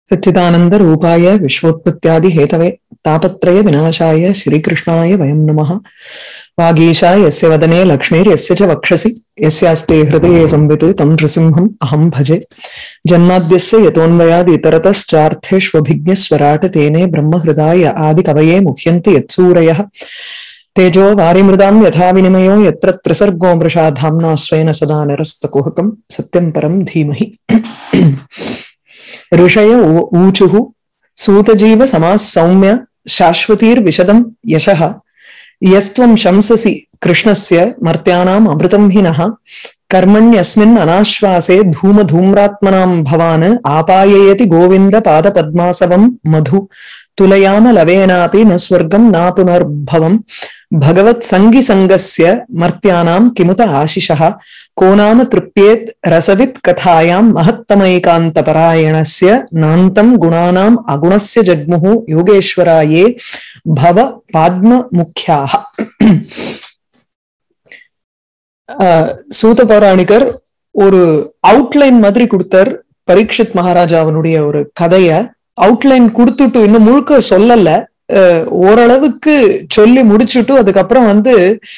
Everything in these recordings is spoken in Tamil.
सच्चिदानंद रूपाय विश्वोत्पत्त्यादि हेतवे तापत्रय विनाशाय श्रीकृष्णाय वयं नमः वागीशा यस्य वदने लक्ष्मीर्यस्य च वक्षसि यस्यास्ते हृदये संवित् तं नृसिंहम् अहं भजे जन्माद्यस्य यतोऽन्वयाद् इतरतश्चार्थेष्वभिज्ञस्वराट् तेने ब्रह्महृदाय आदिकवये मुह्यन्ति यत्सूरयः तेजो वारिमृदां यथा विनिमयो यत्र त्रिसर्गो मृषा धाम्ना स्वेन सदा निरस्तकुहकम् सत्यं परं धीमहि ऋषय ऊ- ऊचुः सूतजीव समाः सौम्य शाश्वतीर्विशदं यशः यस्त्वं शंससि कृष्णस्य मर्त्यानाम् अमृतं हि नः कर्मण्यस्मिन् अनाश्वासे धूमधूम्रात्मनां भवान् आपाययति गोविन्द पादपद्मासवं मधु तुलयाम लवेनापि न स्वर्गं न पुनर्भवम् भगवत्सङ्गिसङ्गस्य मर्त्यानां किमुत आशिषः को नाम तृप्येत् रसवित् कथायां महत्तमैकान्तपरायणस्य नान्तं गुणानाम् अगुणस्य जग्मुः योगेश्वराये भव पाद्ममुख्याः ஆஹ் சூத பௌராணிகர் ஒரு அவுட்லைன் மாதிரி கொடுத்தார் பரீட்சித் மகாராஜாவனுடைய ஒரு கதைய அவுட்லைன் கொடுத்துட்டு இன்னும் முழுக்க சொல்லல ஆஹ் ஓரளவுக்கு சொல்லி முடிச்சுட்டு அதுக்கப்புறம் வந்து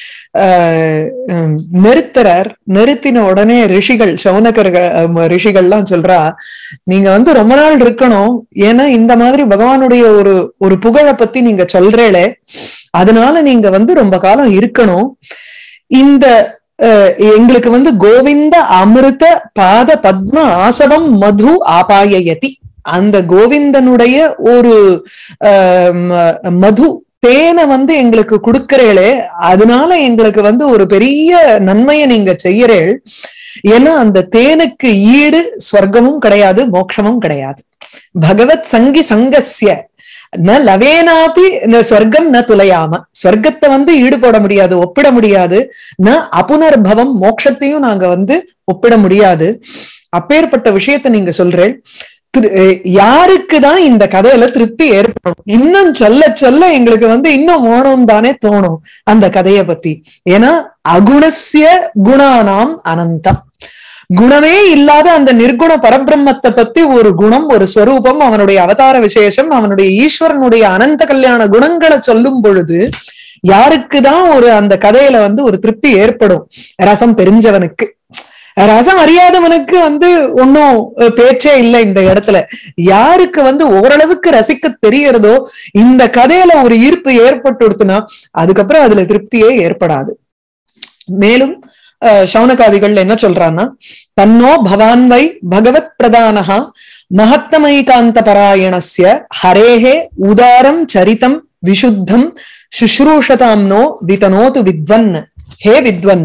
ஆஹ் ஹம், நிறுத்துறார் நிறுத்தின உடனே ரிஷிகள் சௌனகர்கள் அஹ், ரிஷிகள்லாம் சொல்றா நீங்க வந்து ரொம்ப நாள் இருக்கணும் ஏன்னா இந்த மாதிரி பகவானுடைய ஒரு ஒரு புகழை பத்தி நீங்க சொல்றேளே அதனால நீங்க வந்து ரொம்ப காலம் இருக்கணும் இந்த அஹ், எங்களுக்கு வந்து கோவிந்த அமிர்த பாத பத்ம ஆசவம் மது ஆபாயயதி அந்த கோவிந்தனுடைய ஒரு அஹ், ம- மது தேனை வந்து எங்களுக்கு கொடுக்கறேளே அதனால எங்களுக்கு வந்து ஒரு பெரிய நன்மையை நீங்க செய்யறேள் ஏன்னா அந்த தேனுக்கு ஈடு ஸ்வர்க்கமும் கிடையாது மோட்சமும் கிடையாது பகவத் சங்கி சங்கஸ்ய ந லவேனாபி ந ஸ்வர்க்கம் ந துளையாம ஸ்வர்க்கத்தை வந்து ஈடுபட முடியாது ஒப்பிட முடியாது ந அபுனர்பவம் மோட்சத்தையும் நாங்க வந்து ஒப்பிட முடியாது அப்பேற்பட்ட விஷயத்தை நீங்க சொல்றேன் திரு- அஹ் யாருக்குதான் இந்த கதையில திருப்தி ஏற்படும் இன்னும் சொல்ல சொல்ல எங்களுக்கு வந்து இன்னும் ஓணும் தானே தோணும் அந்த கதைய பத்தி ஏன்னா அகுணஸ்ய குணானாம் அனந்தம் குணமே இல்லாத அந்த நிர்குண பரபிரம்மத்தை பத்தி ஒரு குணம் ஒரு ஸ்வரூபம் அவனுடைய அவதார விசேஷம் அவனுடைய ஈஸ்வரனுடைய அனந்த கல்யாண குணங்களை சொல்லும் பொழுது யாருக்குதான் ஒரு அந்த கதையில வந்து ஒரு திருப்தி ஏற்படும் ரசம் தெரிஞ்சவனுக்கு ரசம் அறியாதவனுக்கு வந்து ஒன்னும் பேச்சே இல்லை இந்த இடத்துல யாருக்கு வந்து ஓரளவுக்கு ரசிக்க தெரியறதோ இந்த கதையில ஒரு ஈர்ப்பு ஏற்பட்டுடுத்துனா அதுக்கப்புறம் அதுல திருப்தியே ஏற்படாது மேலும் அஹ், சௌனகாதிகள் என்ன சொல்றான்னா தன்னோ பவான்வை பகவத் பிரதானஹா மகத்தமைகாந்த பராயணஸ்ய ஹரேஹே உதாரம் சரிதம் விசுத்தம் சுஷ்ரூஷதாம்னோ விதனோது வித்வன் ஹே வித்வன்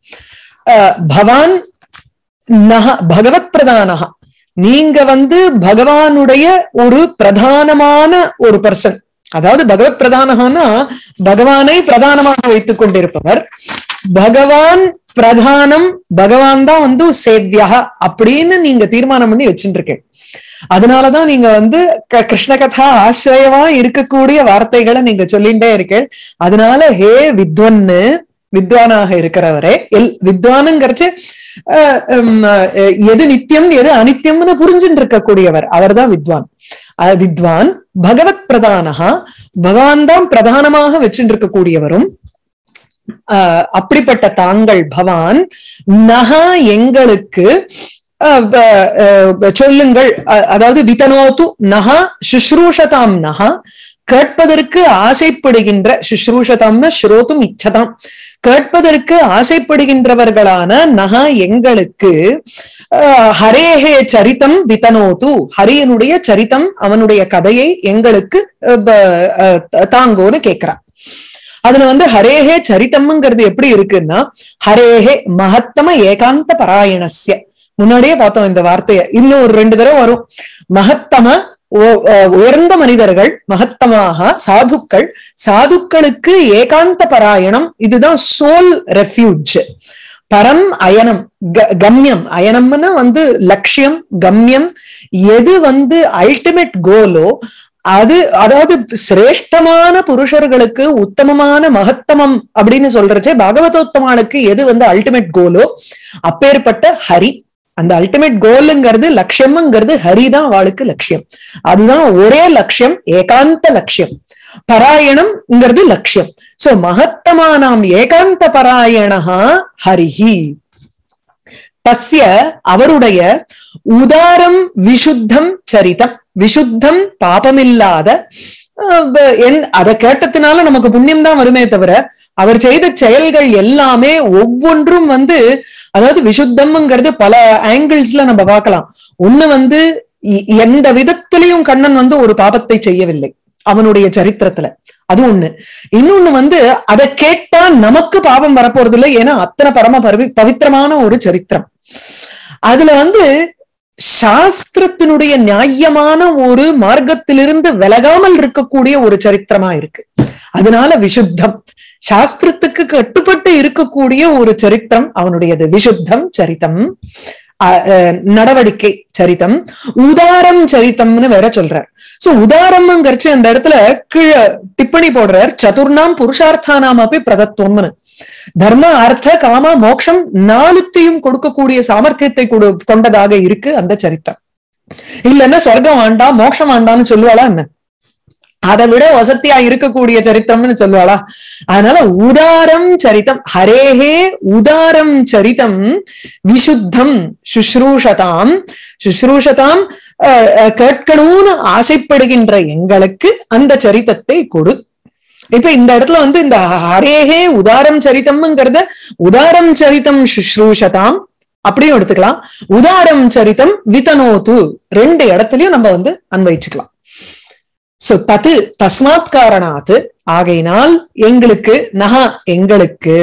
அஹ், பவான் நக பகவத் பிரதானஹா நீங்க வந்து பகவானுடைய ஒரு பிரதானமான ஒரு பர்சன் அதாவது பகவத் பிரதானகான்னா பகவானை பிரதானமாக வைத்துக் கொண்டிருப்பவர் பகவான் பிரதானம் பகவான் தான் வந்து சேவ்யா அப்படின்னு நீங்க தீர்மானம் பண்ணி வச்சுட்டு இருக்கேன் அதனாலதான் நீங்க வந்து க- கிருஷ்ண கதா ஆசிரியமா இருக்கக்கூடிய வார்த்தைகளை நீங்க சொல்லிட்டே இருக்கேன் அதனால ஹே வித்வன்னு வித்வானாக இருக்கிறவரே எல் வித்வானுங்கிறச்சு அஹ், உம், அஹ், எது நித்தியம் எது அனித்தியம்னு புரிஞ்சுட்டு இருக்கக்கூடியவர் அவர்தான் வித்வான் அஹ், வித்வான் பகவத் பிரதானஹா பகவான் தான் பிரதானமாக வச்சுட்டு இருக்கக்கூடியவரும் ஆஹ் அப்படிப்பட்ட தாங்கள் பவான் நகா எங்களுக்கு ஆஹ் ப- ஆஹ் சொல்லுங்கள் அ- அதாவது விதனோத்து நகா சுஷ்ரூஷதாம் நகா கேட்பதற்கு ஆசைப்படுகின்ற சுஷ்ரூஷதாம்னா ஸ்ரோதும் இச்சதாம் கேட்பதற்கு ஆசைப்படுகின்றவர்களான நகா எங்களுக்கு ஆஹ் ஹரேஹே சரிதம் விதனோது ஹரியனுடைய சரிதம் அவனுடைய கதையை எங்களுக்கு அஹ் ப- அஹ் தாங்கோன்னு கேக்குறான் அதுல வந்து ஹரேஹே சரிதம்ங்கிறது எப்படி இருக்குன்னா ஹரேஹே மகத்தம ஏகாந்த பராயணஸ்ய முன்னாடியே பார்த்தோம் இந்த வார்த்தைய இன்னும் ஒரு ரெண்டு தடவை வரும் மகத்தம ஓ- அஹ் உயர்ந்த மனிதர்கள் மகத்தமாக சாதுக்கள் சாதுக்களுக்கு ஏகாந்த பராயணம் இதுதான் சோல் ரெஃப்யூஜ் பரம் அயனம் க- கம்யம் அயனம்னா வந்து லட்சியம் கம்யம் எது வந்து அல்டிமேட் கோலோ அது அதாவது சிரேஷ்டமான புருஷர்களுக்கு உத்தமமான மகத்தமம் அப்படின்னு சொல்றச்சே பாகவதோத்தமானுக்கு எது வந்து அல்டிமேட் கோலோ அப்பேற்பட்ட ஹரி அந்த அல்டிமேட் கோலுங்கிறது லட்சியம்ங்கிறது ஹரிதான் அவளுக்கு லட்சியம் அதுதான் ஒரே லட்சியம் ஏகாந்த லட்சியம் பராயணம்ங்கிறது லட்சியம் சோ மகத்தமானாம் ஏகாந்த பராயணா ஹரிஹி தஸ்ய அவருடைய உதாரம் விசுத்தம் சரிதம் விசுத்தம் பாபமில்லாத அதை கேட்டதுனால நமக்கு புண்ணியம் தான் வருமே தவிர அவர் செய்த செயல்கள் எல்லாமே ஒவ்வொன்றும் வந்து அதாவது விசுத்தம்ங்கிறது பல ஆங்கிள்ஸ்ல நம்ம பார்க்கலாம் ஒண்ணு வந்து எந்த விதத்திலையும் கண்ணன் வந்து ஒரு பாபத்தை செய்யவில்லை அவனுடைய சரித்திரத்துல அது ஒண்ணு இன்னொன்னு வந்து அதை கேட்டா நமக்கு பாவம் வரப்போறது இல்லை ஏன்னா அத்தனை பரம பரவி பவித்திரமான ஒரு சரித்திரம் அதுல வந்து சாஸ்திரத்தினுடைய நியாயமான ஒரு மார்க்கத்திலிருந்து விலகாமல் இருக்கக்கூடிய ஒரு சரித்திரமா இருக்கு அதனால விசுத்தம் சாஸ்திரத்துக்கு கட்டுப்பட்டு இருக்கக்கூடிய ஒரு சரித்திரம் அவனுடையது விசுத்தம் சரித்தம் நடவடிக்கை சரித்தம் உதாரம் சரித்தம்னு வேற சொல்றார் சோ உதாரம்ங்கிறச்சு அந்த இடத்துல கீழே டிப்பணி போடுறார் சதுர்ணாம் புருஷார்த்தானாம் அப்படி பிரதத்துவம்னு தர்ம அர்த்த காம மோட்சம் நாலுத்தையும் கொடுக்கக்கூடிய சாமர்த்தியத்தை கொண்டதாக இருக்கு அந்த சரித்திரம் இல்லைன்னா சொர்க்கம் வேண்டாம் மோட்சம் வேண்டாம்னு சொல்லுவாளா என்ன அதை விட வசதியா இருக்கக்கூடிய சரித்திரம்னு சொல்லுவாளா அதனால உதாரம் சரித்தம் ஹரேஹே உதாரம் சரித்தம் விசுத்தம் சுஷ்ரூஷதாம் சுஷ்ரூஷதாம் கேட்கணும்னு ஆசைப்படுகின்ற எங்களுக்கு அந்த சரித்தத்தை கொடு இப்ப இந்த இடத்துல வந்து இந்த ஹரேஹே உதாரம் சரித்தம்ங்கிறத உதாரம் சரித்தம் சுஷ்ரூஷதாம் அப்படியும் எடுத்துக்கலாம் உதாரம் சரித்தம் விதனோத்து ரெண்டு இடத்துலயும் நம்ம வந்து அன்வயிச்சுக்கலாம் சோ தது தஸ்மாத் காரணாத்து ஆகையினால் எங்களுக்கு நகா எங்களுக்கு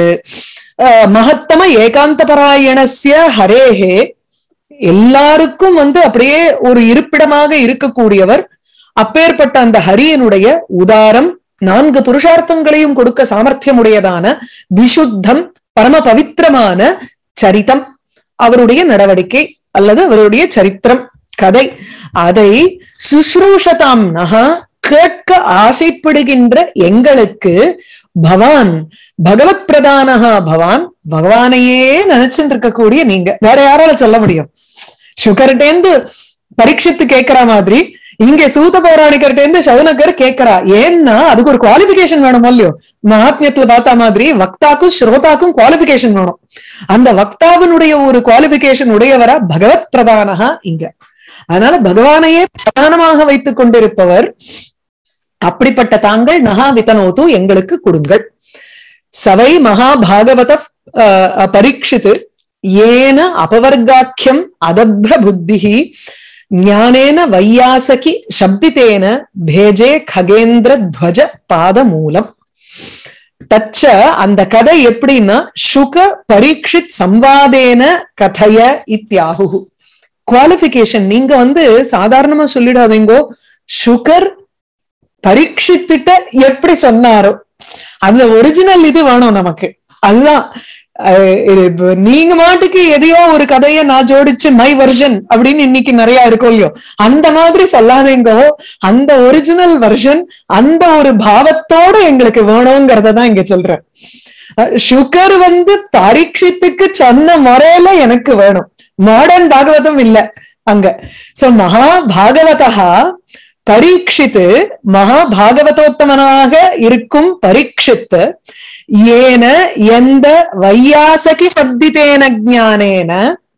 மகத்தம ஏகாந்த பராயணசிய ஹரேஹே எல்லாருக்கும் வந்து அப்படியே ஒரு இருப்பிடமாக இருக்கக்கூடியவர் அப்பேற்பட்ட அந்த ஹரியனுடைய உதாரம் நான்கு புருஷார்த்தங்களையும் கொடுக்க சாமர்த்தியமுடையதான விசுத்தம் பரம பவித்திரமான சரித்தம் அவருடைய நடவடிக்கை அல்லது அவருடைய சரித்திரம் கதை அதை சுஷ்ரூஷதாம் நகா கேட்க ஆசைப்படுகின்ற எங்களுக்கு பவான் பகவத் பிரதானகா பவான் பகவானையே நினைச்சுட்டு இருக்கக்கூடிய நீங்க வேற யாரால சொல்ல முடியும் சுகர்டேந்து பரீட்சித்து கேட்கிற மாதிரி இங்க சூத பௌராணிகர்கிட்ட இருந்து சவுனகர் கேட்கிறா ஏன்னா அதுக்கு ஒரு குவாலிபிகேஷன் வேணும் இல்லையோ மகாத்மியத்துல பார்த்த மாதிரி வக்தாக்கும் ஸ்ரோதாக்கும் குவாலிபிகேஷன் வேணும் அந்த வக்தாவினுடைய ஒரு குவாலிபிகேஷன் உடையவரா பகவத் பிரதானகா இங்க அதனால பகவானையே பிரதானமாக வைத்துக் கொண்டிருப்பவர் அப்படிப்பட்ட தாங்கள் நகா வித்தனோது எங்களுக்கு கொடுங்கள் சவை மகாபாகவத பரீட்சித்து ஏன அபவர்காக்கியம் அதப்ர புத்திஹி ஞானேன வையாசகி சப்தித்தேன பேஜே ககேந்திர துவஜ பாத மூலம் தச்ச அந்த கதை எப்படின்னா சுக பரீட்சித் சம்வாதேன கதைய இத்தியாகு குவாலிபிகேஷன் நீங்க வந்து சாதாரணமா சொல்லிடாதீங்கோ சுகர் பரீட்சித்துட்ட எப்படி சொன்னாரோ அந்த ஒரிஜினல் இது வேணும் நமக்கு அதுதான் நீங்க மாட்டுக்கு எதையோ ஒரு கதைய நான் ஜோடிச்சு மை வெர்ஷன் அப்படின்னு இன்னைக்கு நிறைய இருக்கும் இல்லையோ அந்த மாதிரி சொல்லாதீங்கோ அந்த ஒரிஜினல் வெர்ஷன் அந்த ஒரு பாவத்தோட எங்களுக்கு வேணுங்கிறத தான் இங்க சொல்றேன் சுகர் வந்து பரீட்சித்துக்கு சொன்ன முறையில எனக்கு வேணும் மாடர்ன் பாகவதம் இல்ல அங்க சோ மகா பாகவதா பரீட்சித்து மகா பாகவதோத்தமனாக இருக்கும் பரீட்சித்து ஏன எந்த வையாசகி சப்தித்தேன ஜானேன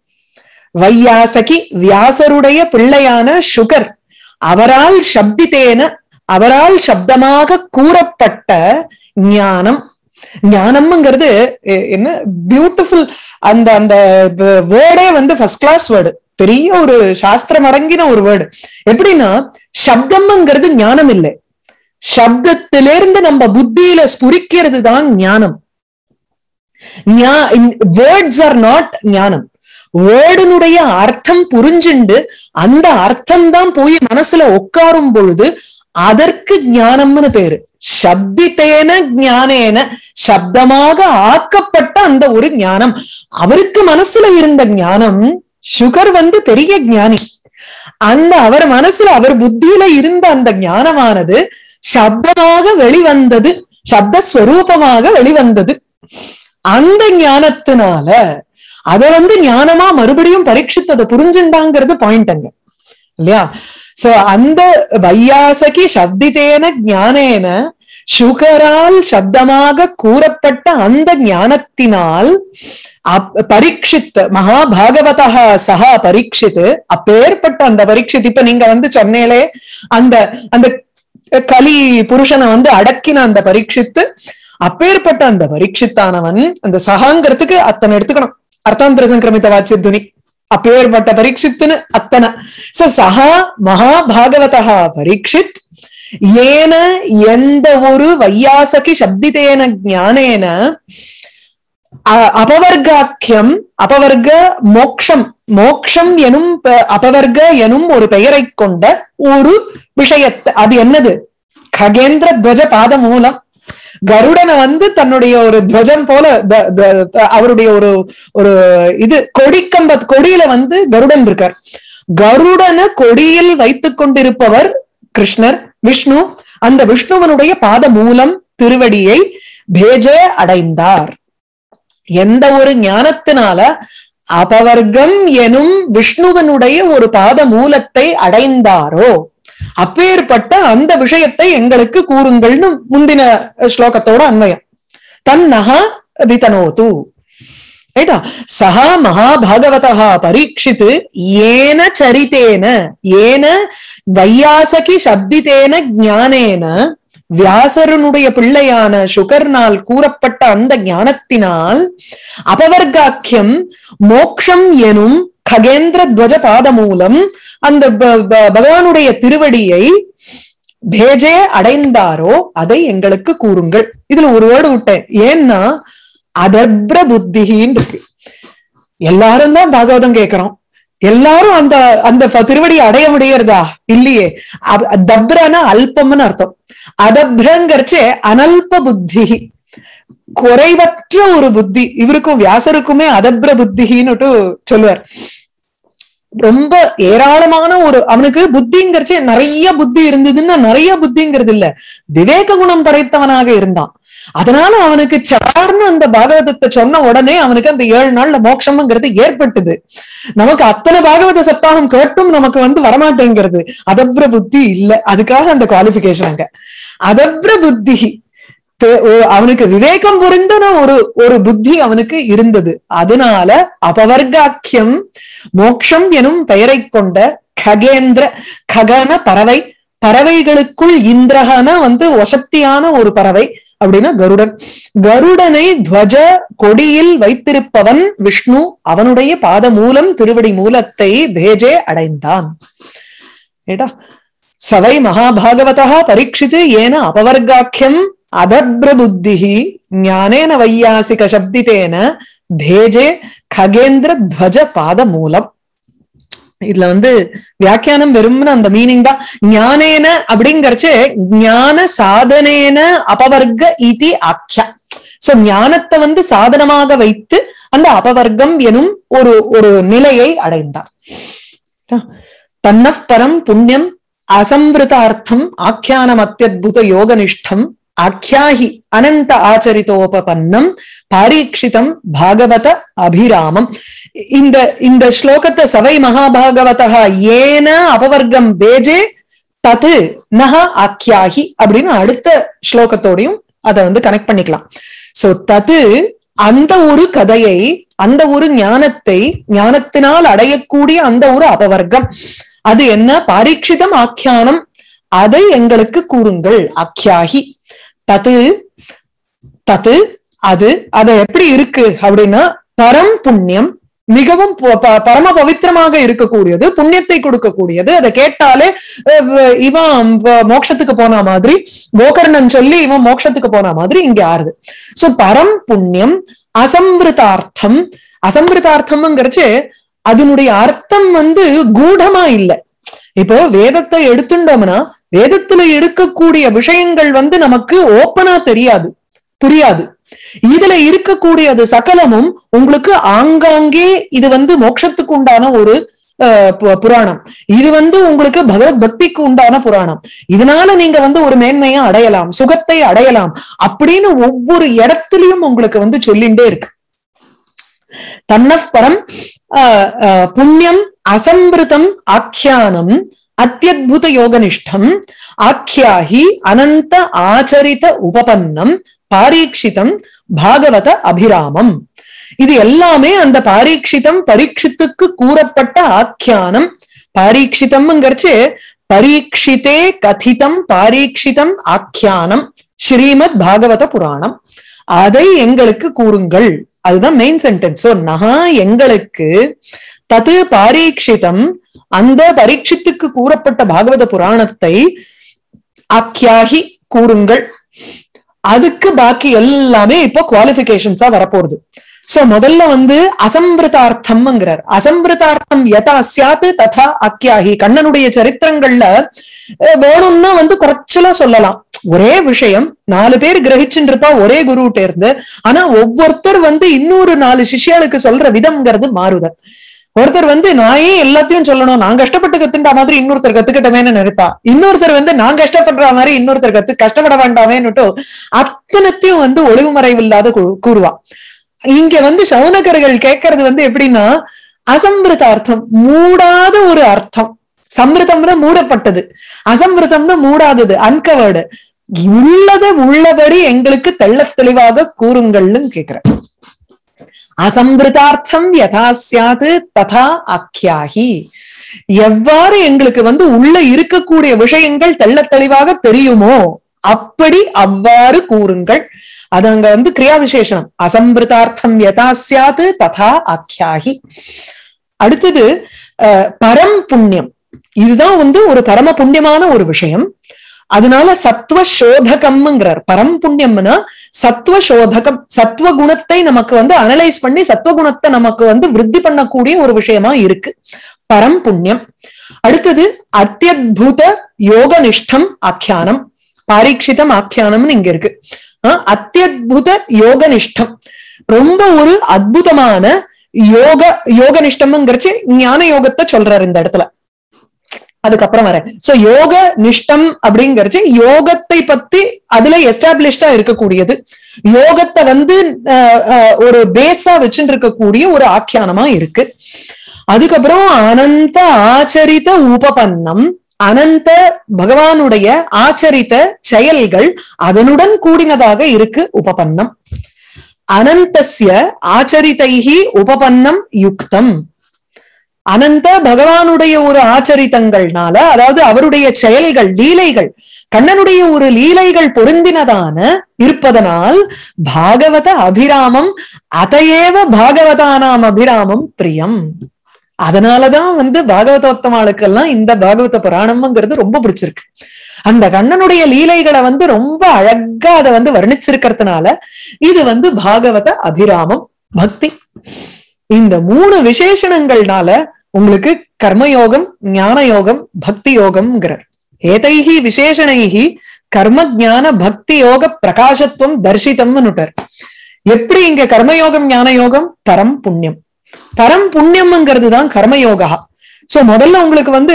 வையாசகி வியாசருடைய பிள்ளையான சுகர் அவரால் சப்தித்தேன அவரால் சப்தமாக கூறப்பட்ட ஞானம் ஞானம்ங்கிறது என்ன பியூட்டிஃபுல் அந்த அந்த வேர்டே வந்து ஃபர்ஸ்ட் கிளாஸ் வேர்டு பெரிய ஒரு சாஸ்திரம் அடங்கின ஒரு வேர்டு எப்படின்னா சப்தம்ங்கிறது ஞானம் இல்லை சப்தத்திலிருந்து நம்ம புத்தியில ஸ்புரிக்கிறது தான் ஞானம் வேர்ட்ஸ் ஆர் நாட் ஞானம் வேர்டுனுடைய அர்த்தம் புரிஞ்சுண்டு அந்த அர்த்தம் தான் போய் மனசுல உட்காரும் பொழுது அதற்கு ஞானம்னு பேரு சப்தித்தேன ஞானேன சப்தமாக ஆக்கப்பட்ட அந்த ஒரு ஞானம் அவருக்கு மனசுல இருந்த ஞானம் சுகர் வந்து பெரிய ஞானி அந்த அவர் மனசுல அவர் புத்தியில இருந்த அந்த ஞானமானது சப்தமாக வெளிவந்தது சப்த ஸ்வரூபமாக வெளிவந்தது அந்த ஞானத்தினால அத வந்து ஞானமா மறுபடியும் பரீட்சித்து அதை புரிஞ்சுண்டாங்கிறது பாயிண்ட் அங்க இல்லையா சோ அந்த வையாசகி சப்தித்தேன ஞானேன சுகரால் சப்தமாக கூறப்பட்ட அந்த ஞானத்தினால் பரீட்சித் மகாபாகவதா சஹா பரீட்சித் அப்பேற்பட்ட அந்த பரீட்சித் இப்ப நீங்க வந்து சொன்னேலே அந்த அந்த கலி புருஷனை வந்து அடக்கின அந்த பரீட்சித்து அப்பேற்பட்ட அந்த பரீட்சித்தானவன் அந்த சகாங்கிறதுக்கு அத்தனை எடுத்துக்கணும் அர்த்தாந்திர சங்கிரமித்த வாட்சிய துணி அப்பேற்பட்ட பரீட்சித்துன்னு அத்தனை ச சஹா மகாபாகவதா பரீட்சித் ஏன எந்த ஒரு வையாசகி சப்திதேன ஞானேன அபவர்காக்கியம் அபவர்க்க மோக்ஷம் மோக்ஷம் எனும் அபவர்க்க எனும் ஒரு பெயரை கொண்ட ஒரு விஷயத்தை அது என்னது ககேந்திர துவஜ பாத மூலம் கருடனை வந்து தன்னுடைய ஒரு துவஜம் போல அவருடைய ஒரு ஒரு இது கொடிக்கம்ப கொடியில வந்து கருடன் இருக்கார் கருடனை கொடியில் வைத்துக் கொண்டிருப்பவர் கிருஷ்ணர் விஷ்ணு அந்த விஷ்ணுவனுடைய பாத மூலம் திருவடியை பேஜே அடைந்தார் எந்த ஒரு ஞானத்தினால அபவர்க்கம் எனும் விஷ்ணுவனுடைய ஒரு பாத மூலத்தை அடைந்தாரோ அப்பேற்பட்ட அந்த விஷயத்தை எங்களுக்கு கூறுங்கள்னு முந்தின ஸ்லோகத்தோட அன்வயம் தன்னஹா விதனோது ரைட்டா சஹா மகாபாகவதா பரீட்சித்து ஏன சரித்தேன ஏன வையாசகி சப்தித்தேன ஞானேன வியாசரனுடைய பிள்ளையான சுகர்னால் கூறப்பட்ட அந்த ஞானத்தினால் அபவர்காக்கியம் மோக்ஷம் எனும் ககேந்திர துவஜ பாத மூலம் அந்த பகவானுடைய திருவடியை பேஜே அடைந்தாரோ அதை எங்களுக்கு கூறுங்கள் இதுல ஒரு வேர்டு விட்டேன் ஏன்னா அதர்பிர புத்தின்னு இருக்கு எல்லாரும் தான் பாகவதம் கேட்கிறோம் எல்லாரும் அந்த அந்த திருவடியை அடைய முடியறதா இல்லையே தப்ரனா அல்பம்னு அர்த்தம் அதப்ரங்கரிச்சே அனல்ப புத்தி குறைவற்ற ஒரு புத்தி இவருக்கும் வியாசருக்குமே அதப்ர புத்தின்னு சொல்லுவார் ரொம்ப ஏராளமான ஒரு அவனுக்கு புத்திங்கிறச்சே நிறைய புத்தி இருந்ததுன்னா நிறைய புத்திங்கிறது இல்ல விவேக குணம் படைத்தவனாக இருந்தான் அதனால அவனுக்கு சார்னு அந்த பாகவதத்தை சொன்ன உடனே அவனுக்கு அந்த ஏழு நாள்ல மோட்சம்ங்கிறது ஏற்பட்டது நமக்கு அத்தனை பாகவத சப்தாகம் கேட்டும் நமக்கு வந்து வரமாட்டேங்கிறது அதப்ர புத்தி இல்ல அதுக்காக அந்த குவாலிபிகேஷன் அங்க அதப்ர புத்தி அவனுக்கு விவேகம் புரிந்தன ஒரு ஒரு புத்தி அவனுக்கு இருந்தது அதனால அபவர்காக்கியம் மோக்ஷம் எனும் பெயரை கொண்ட ககேந்திர ககன பறவை பறவைகளுக்குள் இந்திரகன வந்து வசத்தியான ஒரு பறவை அப்படின்னா கருடன் கருடனை துவஜ கொடியில் வைத்திருப்பவன் விஷ்ணு அவனுடைய பாத மூலம் திருவடி மூலத்தை பேஜே அடைந்தான் ஏடா சவை மகாபாகவதா பரீட்சித்து ஏன அபவர்காக்கியம் அதப்ரபுத்தி ஞானேன வையாசிக சப்தித்தேன பேஜே ககேந்திர துவஜ பாத மூலம் இதுல வந்து வியாக்கியானம் வெறும்னு அந்த மீனிங் தான் ஞானேன அப்படிங்கறச்சு ஞான சாதனேன அபவர்க்க இதி ஆக்கியா சோ ஞானத்தை வந்து சாதனமாக வைத்து அந்த அபவர்க்கம் எனும் ஒரு ஒரு நிலையை அடைந்தார் தன்னப் பரம் புண்ணியம் அசம்பிருதார்த்தம் ஆக்கியானம் அத்தியுத யோகனிஷ்டம் ஆக்கியாஹி அனந்த ஆச்சரித்தோபன்னம் பாரீட்சிதம் பாகவத அபிராமம் இந்த இந்த ஸ்லோகத்தை சவை மகாபாகவதா ஏன அபவர்க்கம் பேஜே தது நக ஆக்கியாகி அப்படின்னு அடுத்த ஸ்லோகத்தோடையும் அதை வந்து கனெக்ட் பண்ணிக்கலாம் சோ தது அந்த ஒரு கதையை அந்த ஒரு ஞானத்தை ஞானத்தினால் அடையக்கூடிய அந்த ஒரு அபவர்க்கம் அது என்ன பாரீட்சிதம் ஆக்கியானம் அதை எங்களுக்கு கூறுங்கள் ஆக்கியாகி தது தது அது அது எப்படி இருக்கு அப்படின்னா பரம் புண்ணியம் மிகவும் பரம பவித்திரமாக இருக்கக்கூடியது புண்ணியத்தை கொடுக்கக்கூடியது அதை கேட்டாலே இவன் மோட்சத்துக்கு போன மாதிரி கோகர்ணன் சொல்லி இவன் மோட்சத்துக்கு போன மாதிரி இங்க ஆறுது சோ பரம் புண்ணியம் அசம்பிருதார்த்தம் அசம்பிருதார்த்தம்ங்கிறச்சு அதனுடைய அர்த்தம் வந்து கூடமா இல்லை இப்போ வேதத்தை எடுத்துட்டோம்னா வேதத்துல எடுக்கக்கூடிய விஷயங்கள் வந்து நமக்கு ஓப்பனா தெரியாது புரியாது இதுல இருக்கக்கூடியது சகலமும் உங்களுக்கு ஆங்காங்கே இது வந்து மோட்சத்துக்கு உண்டான ஒரு புராணம் இது வந்து உங்களுக்கு பகவத் பக்திக்கு உண்டான புராணம் இதனால நீங்க வந்து ஒரு மேன்மையை அடையலாம் சுகத்தை அடையலாம் அப்படின்னு ஒவ்வொரு இடத்துலயும் உங்களுக்கு வந்து சொல்லிண்டே இருக்கு தன்னப் பரம் ஆஹ், ஆஹ், புண்ணியம் அசம்பிருதம் ஆக்கியானம் அத்தியுத யோகனிஷ்டம் ஆக்கியாஹி அனந்த ஆச்சரித உபபன்னம் பாரீட்சிதம் பாகவத அபிராமம் இது எல்லாமே அந்த பாரீட்சிதம் பரீட்சித்துக்கு கூறப்பட்ட ஆக்கியானம் பாரீட்சிதம்ங்கிறச்சு பரீட்சிதே கதிதம் பாரீட்சிதம் ஆக்கியானம் ஸ்ரீமத் பாகவத புராணம் அதை எங்களுக்கு கூறுங்கள் அதுதான் மெயின் சென்டென்ஸ் சோ நகா எங்களுக்கு தது பாரீட்சிதம் அந்த பரீட்சித்துக்கு கூறப்பட்ட பாகவத புராணத்தை ஆக்கியாகி கூறுங்கள் அதுக்கு பாக்கி எல்லாமே இப்போ குவாலிபிகேஷன்ஸா வரப்போகுது சோ முதல்ல வந்து அசம்பிருதார்த்தம்ங்கிறார் அசம்பிருதார்த்தம் யதா சியாத்து ததா அக்கியாகி கண்ணனுடைய சரித்திரங்கள்ல அஹ், வேணும்னா வந்து குறைச்சலா சொல்லலாம் ஒரே விஷயம் நாலு பேர் கிரகிச்சுட்டு இருப்பா ஒரே குருகிட்ட இருந்து ஆனா ஒவ்வொருத்தர் வந்து இன்னொரு நாலு சிஷ்யாளுக்கு சொல்ற விதம்ங்கிறது மாறுதல் ஒருத்தர் வந்து நான் ஏன் எல்லாத்தையும் சொல்லணும் நான் கஷ்டப்பட்டு கத்துட்டா மாதிரி இன்னொருத்தர் கத்துக்கிட்டமேன்னு நினைப்பா இன்னொருத்தர் வந்து நான் கஷ்டப்படுற மாதிரி இன்னொருத்தர் கத்து கஷ்டப்பட வேண்டாமேன்னுட்டு அத்தனத்தையும் வந்து ஒழுங்குமறைவில்லாத கூ- கூறுவா இங்க வந்து சவுனகர்கள் கேட்கறது வந்து எப்படின்னா அசம்பிருத அர்த்தம் மூடாத ஒரு அர்த்தம் சம்பிருதம்னா மூடப்பட்டது அசம்பிருதம்னா மூடாதது அன்கவர்டு உள்ளத உள்ளபடி எங்களுக்கு தெள்ளத் தெளிவாக கூறுங்கள்னு கேக்குறேன் அசம்பிருதார்த்தம் யதா சியாது ததா ஆக்கியாகி எவ்வாறு எங்களுக்கு வந்து உள்ள இருக்கக்கூடிய விஷயங்கள் தெள்ளத் தெளிவாக தெரியுமோ அப்படி அவ்வாறு கூறுங்கள் அது அங்க வந்து கிரியா விசேஷனம் அசம்பிருதார்த்தம் யதா சியாது ததா ஆக்கியாகி அடுத்தது அஹ், பரம் புண்ணியம் இதுதான் வந்து ஒரு பரம புண்ணியமான ஒரு விஷயம் அதனால சத்துவ சோதகம்ங்கிறார் பரம் புண்ணியம்னா சத்துவ சோதகம் சத்துவ குணத்தை நமக்கு வந்து அனலைஸ் பண்ணி சத்துவ குணத்தை நமக்கு வந்து விருத்தி பண்ணக்கூடிய ஒரு விஷயமா இருக்கு பரம் புண்ணியம் அடுத்தது அத்தியுத யோக நிஷ்டம் ஆக்கியானம் பாரீட்சிதம் ஆக்கியானம்னு இங்க இருக்கு அஹ் அத்தியுத யோக நிஷ்டம் ரொம்ப ஒரு அற்புதமான யோக யோக நிஷ்டம்ங்கிறச்சு ஞான யோகத்தை சொல்றாரு இந்த இடத்துல அதுக்கப்புறம் வரேன் சோ யோக நிஷ்டம் அப்படிங்கறது யோகத்தை பத்தி அதுல எஸ்டாப்ளிஷ்டா இருக்கக்கூடியது யோகத்தை வந்து அஹ், அஹ், ஒரு பேஸா வச்சுட்டு இருக்கக்கூடிய ஒரு ஆக்கியானமா இருக்கு அதுக்கப்புறம் அனந்த ஆச்சரித உபபன்னம் அனந்த பகவானுடைய ஆச்சரித்த செயல்கள் அதனுடன் கூடினதாக இருக்கு உபபன்னம் அனந்தஸ்ய ஆச்சரிதைஹி உபபன்னம் யுக்தம் அனந்த பகவானுடைய ஒரு ஆச்சரித்தங்கள்னால அதாவது அவருடைய செயல்கள் லீலைகள் கண்ணனுடைய ஒரு லீலைகள் பொருந்தினதான இருப்பதனால் பாகவத அபிராமம் அதையேவ பாகவதானாம் அபிராமம் பிரியம் அதனாலதான் வந்து பாகவதோத்தமாளுக்கெல்லாம் இந்த பாகவத புராணம்ங்கிறது ரொம்ப பிடிச்சிருக்கு அந்த கண்ணனுடைய லீலைகளை வந்து ரொம்ப அழகா அதை வந்து வர்ணிச்சிருக்கிறதுனால இது வந்து பாகவத அபிராமம் பக்தி இந்த மூணு விசேஷணங்கள்னால உங்களுக்கு கர்மயோகம் ஞான யோகம் பக்தி யோகம்ங்கிறார் ஏதைஹி விசேஷணைஹி கர்ம ஞான பக்தி யோக பிரகாசத்துவம் தர்சிதம்னுட்டார் எப்படி இங்க கர்மயோகம் ஞான யோகம் பரம் புண்ணியம் பரம் புண்ணியம்ங்கிறது தான் கர்மயோகா சோ முதல்ல உங்களுக்கு வந்து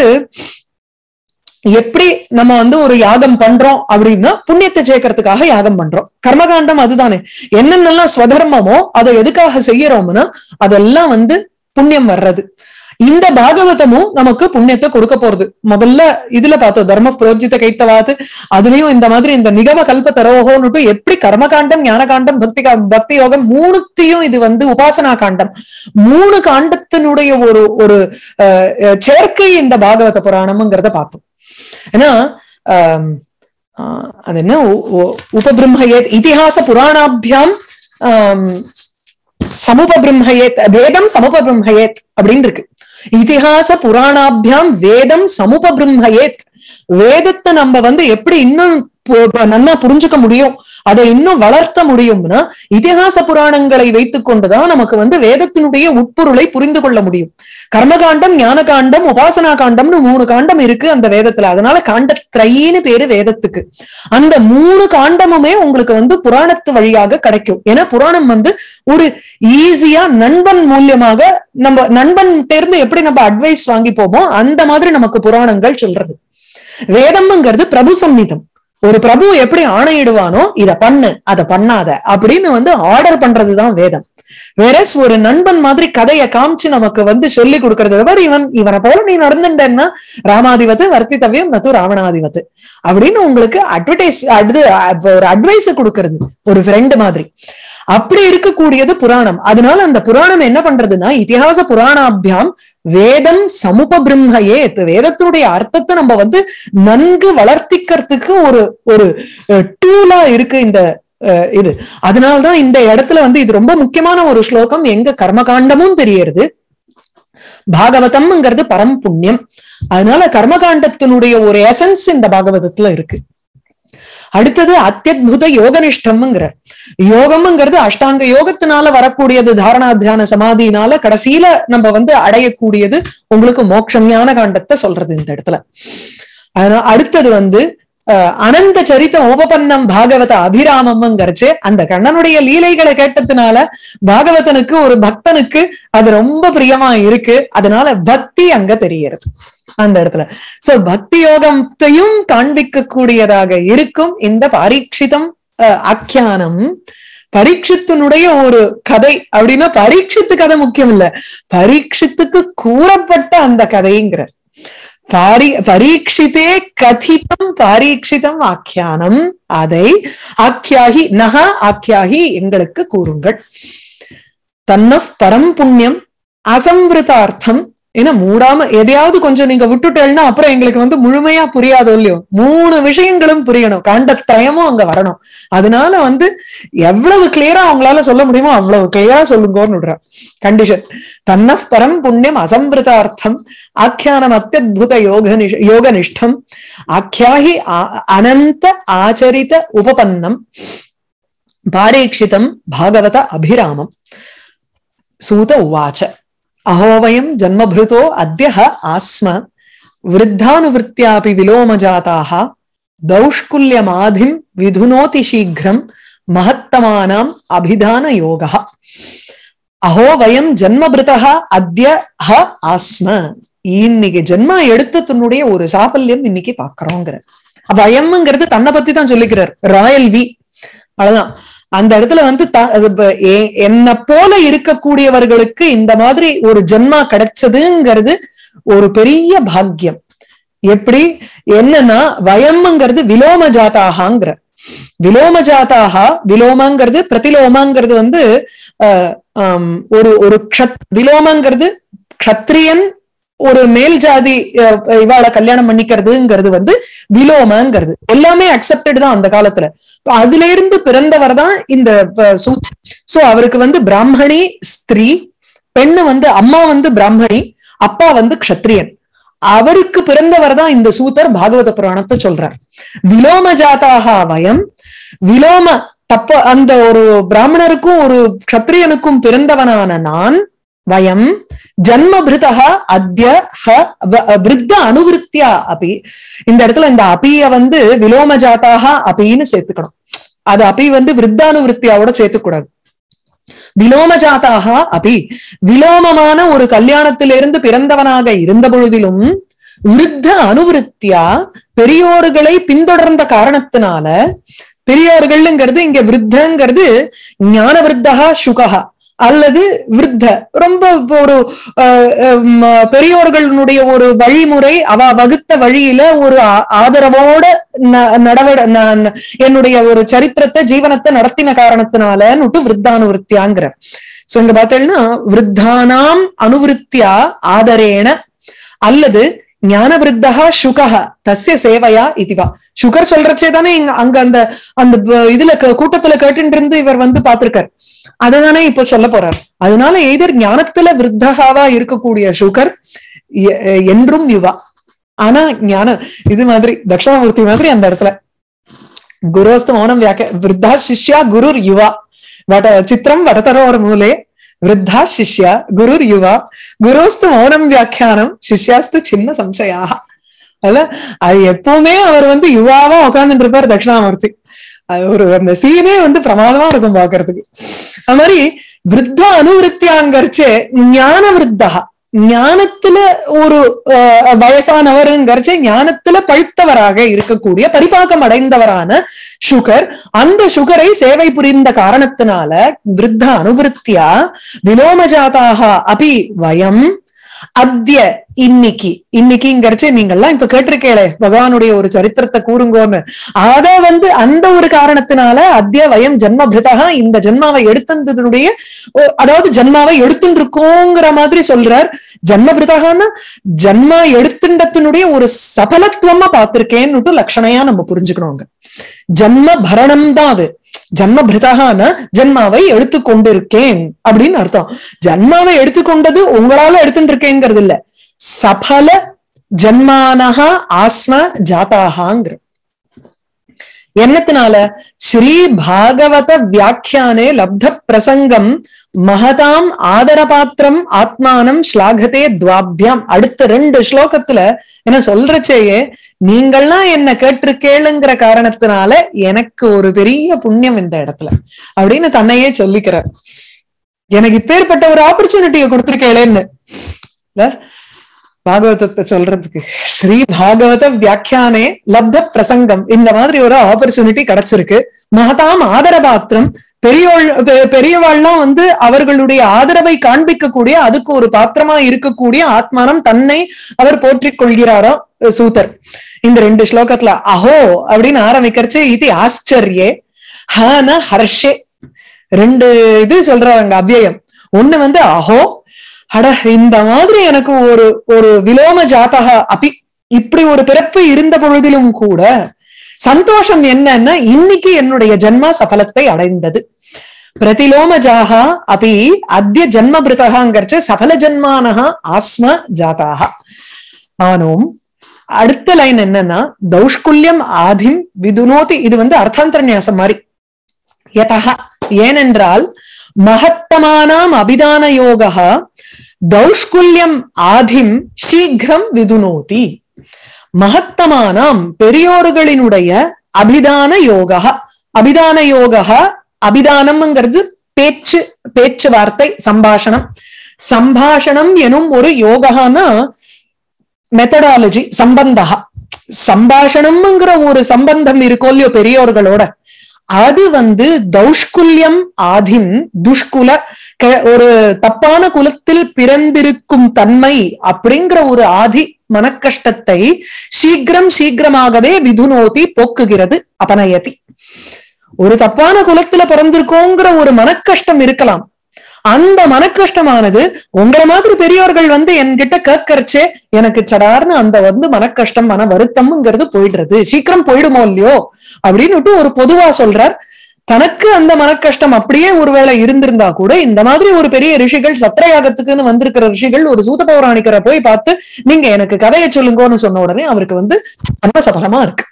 எப்படி நம்ம வந்து ஒரு யாகம் பண்றோம் அப்படின்னா புண்ணியத்தை சேர்க்கறதுக்காக யாகம் பண்றோம் கர்மகாண்டம் அதுதானே என்னென்னலாம் ஸ்வதர்மமோ அதை எதுக்காக செய்யறோம்னா அதெல்லாம் வந்து புண்ணியம் வர்றது இந்த பாகவதமும் நமக்கு புண்ணியத்தை கொடுக்க போறது முதல்ல இதுல பார்த்தோம் தர்ம புரோஜித கைத்தவாது அதுலயும் இந்த மாதிரி இந்த நிகம கல்ப தரோகோன்னுட்டு எப்படி கர்மகாண்டம் ஞானகாண்டம் பக்தி கா- பக்தி யோகம் மூணுத்தையும் இது வந்து உபாசனா காண்டம் மூணு காண்டத்தினுடைய ஒரு ஒரு அஹ், அஹ், சேர்க்கை இந்த பாகவத புராணம்ங்கிறத பார்த்தோம் ஏன்னா ஆம், ஆஹ், அது என்ன உ- உ- உபபிரம்மயேத் இதிகாச புராணாபியாம் ஆம், சமுபபிரம்மயேத் வேதம் சமுபபிரம்மயேத் அப்படின்னு இருக்கு இதிகாச புராணாபியாம் வேதம் சமுபபிரம்மயேத் வேதத்தை நம்ம வந்து எப்படி இன்னும் பு- ப- நன்னா புரிஞ்சுக்க முடியும் அதை இன்னும் வளர்த்த முடியும்னா இதிகாச புராணங்களை வைத்துக் கொண்டுதான் நமக்கு வந்து வேதத்தினுடைய உட்பொருளை புரிந்து கொள்ள முடியும் கர்மகாண்டம் ஞான காண்டம் உபாசனா காண்டம்னு மூணு காண்டம் இருக்கு அந்த வேதத்துல அதனால காண்டத்ரைன்னு பேரு வேதத்துக்கு அந்த மூணு காண்டமுமே உங்களுக்கு வந்து புராணத்து வழியாக கிடைக்கும் ஏன்னா புராணம் வந்து ஒரு ஈஸியா நண்பன் மூலியமாக நம்ம நண்பன் இருந்து எப்படி நம்ம அட்வைஸ் வாங்கி போமோ அந்த மாதிரி நமக்கு புராணங்கள் சொல்றது வேதம்ங்கிறது பிரபு சம்மிதம் ஒரு பிரபு எப்படி ஆணையிடுவானோ இத பண்ணு அத பண்ணாத அப்படின்னு வந்து ஆர்டர் பண்றதுதான் வேதம் வேறஸ் ஒரு நண்பன் மாதிரி கதையை காமிச்சு நமக்கு வந்து சொல்லி கொடுக்கறது மாதிரி இவன் இவனை போல நீ நடந்துட்டேன்னா ராமாதிபத்து வர்த்தித்தவியம் நத்து ராவணாதிபத்து அப்படின்னு உங்களுக்கு அட்வர்டைஸ் அது ஒரு அட்வைஸ் கொடுக்கறது ஒரு ஃப்ரெண்டு மாதிரி அப்படி இருக்கக்கூடியது புராணம் அதனால அந்த புராணம் என்ன பண்றதுன்னா இதிகாச புராணாபியாம் வேதம் சமுபபிரம்மையே வேதத்தினுடைய அர்த்தத்தை நம்ம வந்து நன்கு வளர்த்திக்கிறதுக்கு ஒரு ஒரு டூலா இருக்கு இந்த அஹ், இது அதனால்தான் இந்த இடத்துல வந்து இது ரொம்ப முக்கியமான ஒரு ஸ்லோகம் எங்க கர்மகாண்டமும் தெரியறது பாகவதம்ங்கிறது பரம் புண்ணியம் அதனால கர்மகாண்டத்தினுடைய ஒரு எசன்ஸ் இந்த பாகவதத்துல இருக்கு அடுத்தது அத்தியுத யோகனிஷ்டம்ங்கிற யோகம்ங்கிறது அஷ்டாங்க யோகத்தினால வரக்கூடியது தாரணா தியான சமாதினால கடைசியில நம்ம வந்து அடையக்கூடியது உங்களுக்கு மோட்சம் ஞான காண்டத்தை சொல்றது இந்த இடத்துல அதனால அடுத்தது வந்து அஹ், அனந்த சரித்த உபபன்னம் பாகவத அபிராமம்ங்கிறச்சு அந்த கண்ணனுடைய லீலைகளை கேட்டதுனால பாகவதனுக்கு ஒரு பக்தனுக்கு அது ரொம்ப பிரியமா இருக்கு அதனால பக்தி அங்க தெரியறது அந்த இடத்துல சோ பக்தி யோகத்தையும் காண்பிக்க கூடியதாக இருக்கும் இந்த பாரீட்சிதம் அஹ், ஆக்கியானம் பரீட்சித்தினுடைய ஒரு கதை அப்படின்னா பரீட்சித்து கதை முக்கியம் இல்ல பரீட்சித்துக்கு கூறப்பட்ட அந்த கதைங்கிற பாரி பரீட்சித்தே கதிதம் பாரீட்சிதம் ஆக்கியானம் அதை ஆக்கியாகி நக ஆக்கியாகி எங்களுக்கு கூறுங்கள் தன்னஃப் பரம் புண்ணியம் அசம்பிருதார்த்தம் ஏன்னா மூடாம எதையாவது கொஞ்சம் நீங்க விட்டுட்டேன்னா அப்புறம் எங்களுக்கு வந்து முழுமையா புரியாதோ இல்லையோ மூணு விஷயங்களும் புரியணும் காண்டத்திரயமும் அங்க வரணும் அதனால வந்து எவ்வளவு கிளியரா அவங்களால சொல்ல முடியுமோ அவ்வளவு கிளியரா சொல்லுங்கன்னு விடுறேன் கண்டிஷன் தன்னஃப் பரம் புண்ணியம் அசம்பிருதார்த்தம் ஆக்கியானம் அத்தியுத யோக நிஷ்- யோக நிஷ்டம் ஆக்கியாகி ஆ- அனந்த ஆச்சரித உபபன்னம் பாரீட்சிதம் பாகவத அபிராமம் சூத உவாச்ச அஹோ வயம் ஜன்மபிருதோ அத்ய ஆஸ்ம விருத்தானுவృత్యాபி விலோமஜாதாக தௌஷ்குல்யமாதிம் விதுனோதி சீக்கிரம் மகத்தமானாம் அபிதான யோகா அஹோ வயம் ஜன்மபிருதா அத்ய ஹ ஆஸ்ம இன்னைக்கு ஜென்மா எடுத்ததனுடைய ஒரு சாபல்யம் இன்னைக்கு பாக்குறோங்கிற பயம்ங்கிறது தன்னை பத்தி தான் சொல்லிக்கிறார் ராயல் வி அவ்வளவுதான் அந்த இடத்துல வந்து த- அது இப்ப எ- என்னை போல இருக்கக்கூடியவர்களுக்கு இந்த மாதிரி ஒரு ஜென்மா கிடைச்சதுங்கிறது ஒரு பெரிய பாக்கியம் எப்படி என்னன்னா வயம்ங்கிறது விலோம ஜாத்தாகாங்கிற விலோம ஜாத்தாக விலோமங்கிறது பிரதிலோமங்கிறது வந்து அஹ், ஆம், ஒரு ஒரு க்ஷத் விலோமங்கிறது க்ஷத்ரியன் ஒரு மேல் ஜாதி அஹ், இவாளை கல்யாணம் பண்ணிக்கிறதுங்கிறது வந்து விலோமங்கிறது எல்லாமே அக்செப்டட் தான் அந்த காலத்துல இப்ப அதுல இருந்து பிறந்தவர் தான் இந்த சோ அவருக்கு வந்து பிராமணி ஸ்திரீ பெண்ணு வந்து அம்மா வந்து பிராமணி அப்பா வந்து க்ஷத்ரியன் அவருக்கு பிறந்தவர் தான் இந்த சூத்தர் பாகவத புராணத்தை சொல்றார் விலோம ஜாதாக வயம் விலோம தப்ப அந்த ஒரு பிராமணருக்கும் ஒரு க்ஷத்ரியனுக்கும் பிறந்தவனான நான் வயம் ஜன்மபிருதா அத்ய ஹ வ- விருத்த அனுவிருத்தியா அபி இந்த இடத்துல இந்த அபிய வந்து விலோம ஜாதாக அபின்னு சேர்த்துக்கணும் அது அபி வந்து விருத்தானுவிருத்தியாவோட சேர்த்துக்கூடாது விலோம ஜாதாக அபி விலோமமான ஒரு கல்யாணத்திலிருந்து பிறந்தவனாக இருந்த பொழுதிலும் விருத்த அனுவிருத்தியா பெரியோர்களை பின்தொடர்ந்த காரணத்தினால பெரியோர்கள்ங்கிறது இங்க விருத்தங்கிறது ஞான விருத்தகா சுகா அல்லது விருத்த ரொம்ப இப்ப ஒரு அஹ், ஹம், பெரியோர்களுடைய ஒரு வழிமுறை அவ வகுத்த வழியில ஒரு ஆ- ஆதரவோட ந- நடவட ந- ந- என்னுடைய ஒரு சரித்திரத்தை ஜீவனத்தை நடத்தின காரணத்தினாலன்னுட்டு விருத்தானுவிருத்தியாங்கிற சோ இங்க பார்த்தீங்கன்னா விருத்தானாம் அனுவிருத்தியா ஆதரேன அல்லது ஞான விருத்தகா சுகஹ தஸ்ய சேவையா இதுவா சுகர் சொல்றச்சே தானே இங்க அங்க அந்த அந்த ப- இதுல க- கூட்டத்துல கேட்டுட்டு இருந்து இவர் வந்து பார்த்திருக்கார் அததானே இப்ப சொல்ல போறார் அதனால எய்தர் ஞானத்துல விருத்தகாவா இருக்கக்கூடிய சுகர் எ- என்றும் யுவா ஆனா ஞான இது மாதிரி தட்சிணாமூர்த்தி மாதிரி அந்த இடத்துல குரோஸ்து மௌனம் வியாக்க விருத்தா சிஷ்யா குருர் யுவா வட சித்திரம் வடதரோர் மூலே விருத்தா சிஷ்யா குருர் யுவா குரோஸ்து மௌனம் வியாக்கியானம் சிஷ்யாஸ்து சின்ன சம்சயாக அதுல அது எப்பவுமே அவர் வந்து யுவாவா உட்கார்ந்துட்டு இருப்பார் தட்சிணாமூர்த்தி அது ஒரு அந்த சீனே வந்து பிரமாதமா இருக்கும் பாக்குறதுக்கு அது மாதிரி விருத்த அனுவிருத்தியாங்கரிச்சே ஞான விருத்தா ஞானத்துல ஒரு அஹ், வயசானவருங்கிறச்சு ஞானத்துல பழுத்தவராக இருக்கக்கூடிய பரிபாகம் அடைந்தவரான சுகர் அந்த சுகரை சேவை புரிந்த காரணத்தினால விருத்த அனுவிருத்தியா விலோமஜாதாக அபி வயம் அத்ய இன்னைக்கு இன்னைக்குங்கிறச்சு நீங்கெல்லாம் இப்ப கேட்டிருக்கேளே பகவானுடைய ஒரு சரித்திரத்தை கூறுங்கோன்னு அத வந்து அந்த ஒரு காரணத்தினால அத்ய வயம் ஜன்மபிருதா இந்த ஜன்மாவை எடுத்ததுடைய ஓ- அதாவது ஜன்மாவை எடுத்துட்டு இருக்கோங்கிற மாதிரி சொல்றார் ஜன்மபிருதகான்னா ஜன்மா எடுத்துண்டத்தினுடைய ஒரு சபலத்துவமா பார்த்திருக்கேன்னுட்டு லட்சணையா நம்ம புரிஞ்சுக்கணுங்க ஜன்ம பரணம் தான் அது ஜன்மபிருதகான ஜன்மாவை எடுத்து கொண்டிருக்கேன் அப்படின்னு அர்த்தம் ஜன்மாவை எடுத்துக்கொண்டது உங்களால எடுத்துட்டு இருக்கேங்கிறது இல்ல சபல ஜன்மானஹா ஆஸ்ம ஜாதாகாங்கிற என்னத்தினால ஸ்ரீ பாகவத வியாக்கியானே லப்த பிரசங்கம் மகதாம் ஆதரபாத்திரம் ஆத்மானம் ஸ்லாகதே துவாபியாம் அடுத்த ரெண்டு ஸ்லோகத்துல என்ன சொல்றச்சேயே நீங்கள்லாம் என்ன கேட்டிருக்கேளுங்கிற காரணத்தினால எனக்கு ஒரு பெரிய புண்ணியம் இந்த இடத்துல அப்படின்னு தன்னையே சொல்லிக்கிறார் எனக்கு இப்பேற்பட்ட ஒரு ஆப்பர்ச்சுனிட்டியை கொடுத்திருக்கேளேன்னு இல்ல பாகவதத்தை சொல்றதுக்கு ஸ்ரீ பாகவத வியாக்கியானே லப்த பிரசங்கம் இந்த மாதிரி ஒரு ஆப்பர்ச்சுனிட்டி கிடைச்சிருக்கு மகதாம் ஆதரபாத்திரம் பெரியோள் பெ- பெரியவாள்லாம் வந்து அவர்களுடைய ஆதரவை காண்பிக்கக்கூடிய அதுக்கு ஒரு பாத்திரமா இருக்கக்கூடிய ஆத்மானம் தன்னை அவர் போற்றிக் கொள்கிறாரோ அஹ் சூதர் இந்த ரெண்டு ஸ்லோகத்துல அஹோ அப்படின்னு ஆரம்பிக்கிறச்சு இது ஆச்சரியே ஹான ஹர்ஷே ரெண்டு இது சொல்றாங்க அவ்யயம் ஒண்ணு வந்து அஹோ அட இந்த மாதிரி எனக்கு ஒரு ஒரு விலோம ஜாதக அபி இப்படி ஒரு பிறப்பு இருந்த பொழுதிலும் கூட சந்தோஷம் என்னன்னா இன்னைக்கு என்னுடைய ஜன்ம சபலத்தை அடைந்தது பிரதிலோமஜாகா அபி அத்திய ஜன்மபிருதகாங்கிறச்சு சபல ஜன்மானஹா ஆஸ்ம ஜாதாக ஆனோம் அடுத்த லைன் என்னன்னா தௌஷ்குல்யம் ஆதிம் விதுனோதி இது வந்து அர்த்தாந்தரநியாசம் மாதிரி யதா ஏனென்றால் மகத்தமானாம் அபிதான யோகா தௌஷ்குல்யம் ஆதிம் சீக்கிரம் விதுனோதி மகத்தமானாம் பெரியோர்களினுடைய அபிதான யோகா அபிதான யோகா அபிதானம்ங்கிறது பேச்சு பேச்சுவார்த்தை சம்பாஷணம் சம்பாஷணம் எனும் ஒரு யோகானா மெத்தடாலஜி சம்பந்தா சம்பாஷணம்ங்கிற ஒரு சம்பந்தம் இருக்கோ இல்லையோ பெரியோர்களோட அது வந்து தௌஷ்குல்யம் ஆதிம் துஷ்குல க- ஒரு தப்பான குலத்தில் பிறந்திருக்கும் தன்மை அப்படிங்கிற ஒரு ஆதி மனக்கஷ்டத்தை சீக்கிரம் சீக்கிரமாகவே விதுனோதி போக்குகிறது அபநயதி ஒரு தப்பான குலத்துல பிறந்திருக்கோங்கிற ஒரு மனக்கஷ்டம் இருக்கலாம் அந்த மனக்கஷ்டமானது உங்களை மாதிரி பெரியோர்கள் வந்து என்கிட்ட கேட்கறச்சே எனக்கு சடார்னு அந்த வந்து மனக்கஷ்டம் மன வருத்தம்ங்கிறது போயிடுறது சீக்கிரம் போயிடுமோ இல்லையோ அப்படின்னுட்டு ஒரு பொதுவா சொல்றார் தனக்கு அந்த மனக்கஷ்டம் அப்படியே ஒருவேளை இருந்திருந்தா கூட இந்த மாதிரி ஒரு பெரிய ரிஷிகள் சத்திரயாகத்துக்குன்னு வந்திருக்கிற ரிஷிகள் ஒரு சூத பௌராணிக்கரை போய் பார்த்து நீங்க எனக்கு கதையை சொல்லுங்கன்னு சொன்ன உடனே அவருக்கு வந்து ஜன்ம சபலமா இருக்கு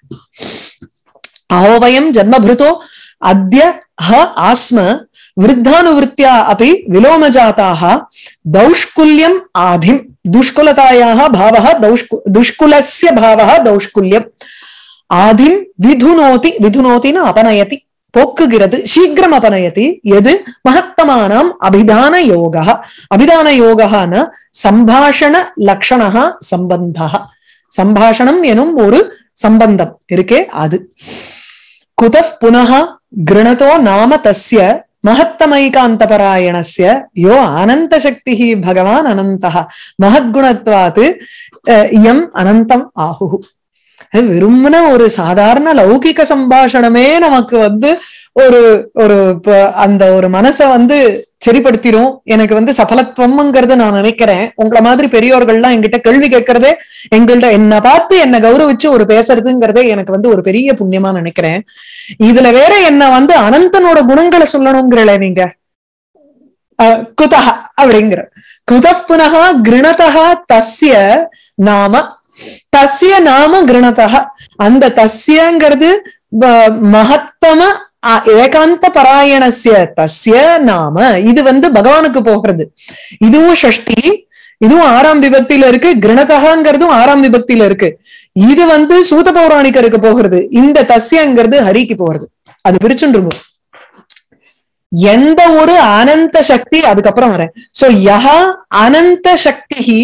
அஹோவயம் ஜன்மபிருதோ அத்ய ஹ ஆஸ்ம விருத்தானுவிருத்தியா அப்படி விலோமஜாதாக தௌஷ்குல்யம் ஆதிம் துஷ்குலதாயாக பாவः தௌஷ்கு துஷ்குலஸ்ய பாவः தௌஷ்குல்யம் ஆதிம் விதுனோதி விதுனோதின்னு அபநயதி போக்குகிறது சீக்கிரம் அபநயதி எது மகத்தமானாம் அபிதான யோகா அபிதான யோகான சம்பாஷண லக்ஷணா சம்பந்தா சம்பாஷணம் எனும் ஒரு சம்பந்தம் இருக்கே அது குதः புனः கிருணதோ நாம தஸ்ய மகத்தமைகாந்தபராயணஸ்ய யோ அனந்த சக்தி பகவான் அனந்தः மகத்குணத்வாத் அஹ், இயம் அனந்தம் ஆஹு வெறுமன ஒரு சாதாரண லௌகிக சம்பாஷணமே நமக்கு வந்து ஒரு ஒரு ப- அந்த ஒரு மனசை வந்து சரிப்படுத்திரும் எனக்கு வந்து சபலத்துவம்ங்கிறத நான் நினைக்கிறேன் உங்களை மாதிரி பெரியோர்கள்லாம் என்கிட்ட கேள்வி கேட்கறதே எங்கள்ட்ட என்ன பார்த்து என்ன கௌரவிச்சு ஒரு பேசுறதுங்கிறதே எனக்கு வந்து ஒரு பெரிய புண்ணியமா நினைக்கிறேன் இதுல வேற என்ன வந்து அனந்தனோட குணங்களை சொல்லணுங்கிறல நீங்க அஹ், குதஹ அப்படிங்கிற குத புனக கிருணதா தஸ்ய நாம தஸ்ய நாம கிருணதா அந்த தஸ்யங்கிறது ப- மகத்தம அ- ஏகாந்த பராயணஸ்ய தஸ்ய நாம இது வந்து பகவானுக்கு போகிறது இதுவும் ஷஷ்டி இதுவும் ஆறாம் விபக்தியில இருக்கு கிருணதகாங்கிறதும் ஆறாம் விபக்தியில இருக்கு இது வந்து சூத பௌராணிகருக்கு போகிறது இந்த தஸ்யங்கிறது ஹரிக்கு போகிறது அது பிரிச்சுருங்க எந்த ஒரு அனந்த சக்தி அதுக்கப்புறம் வரேன் சோ யஹா அனந்த சக்தி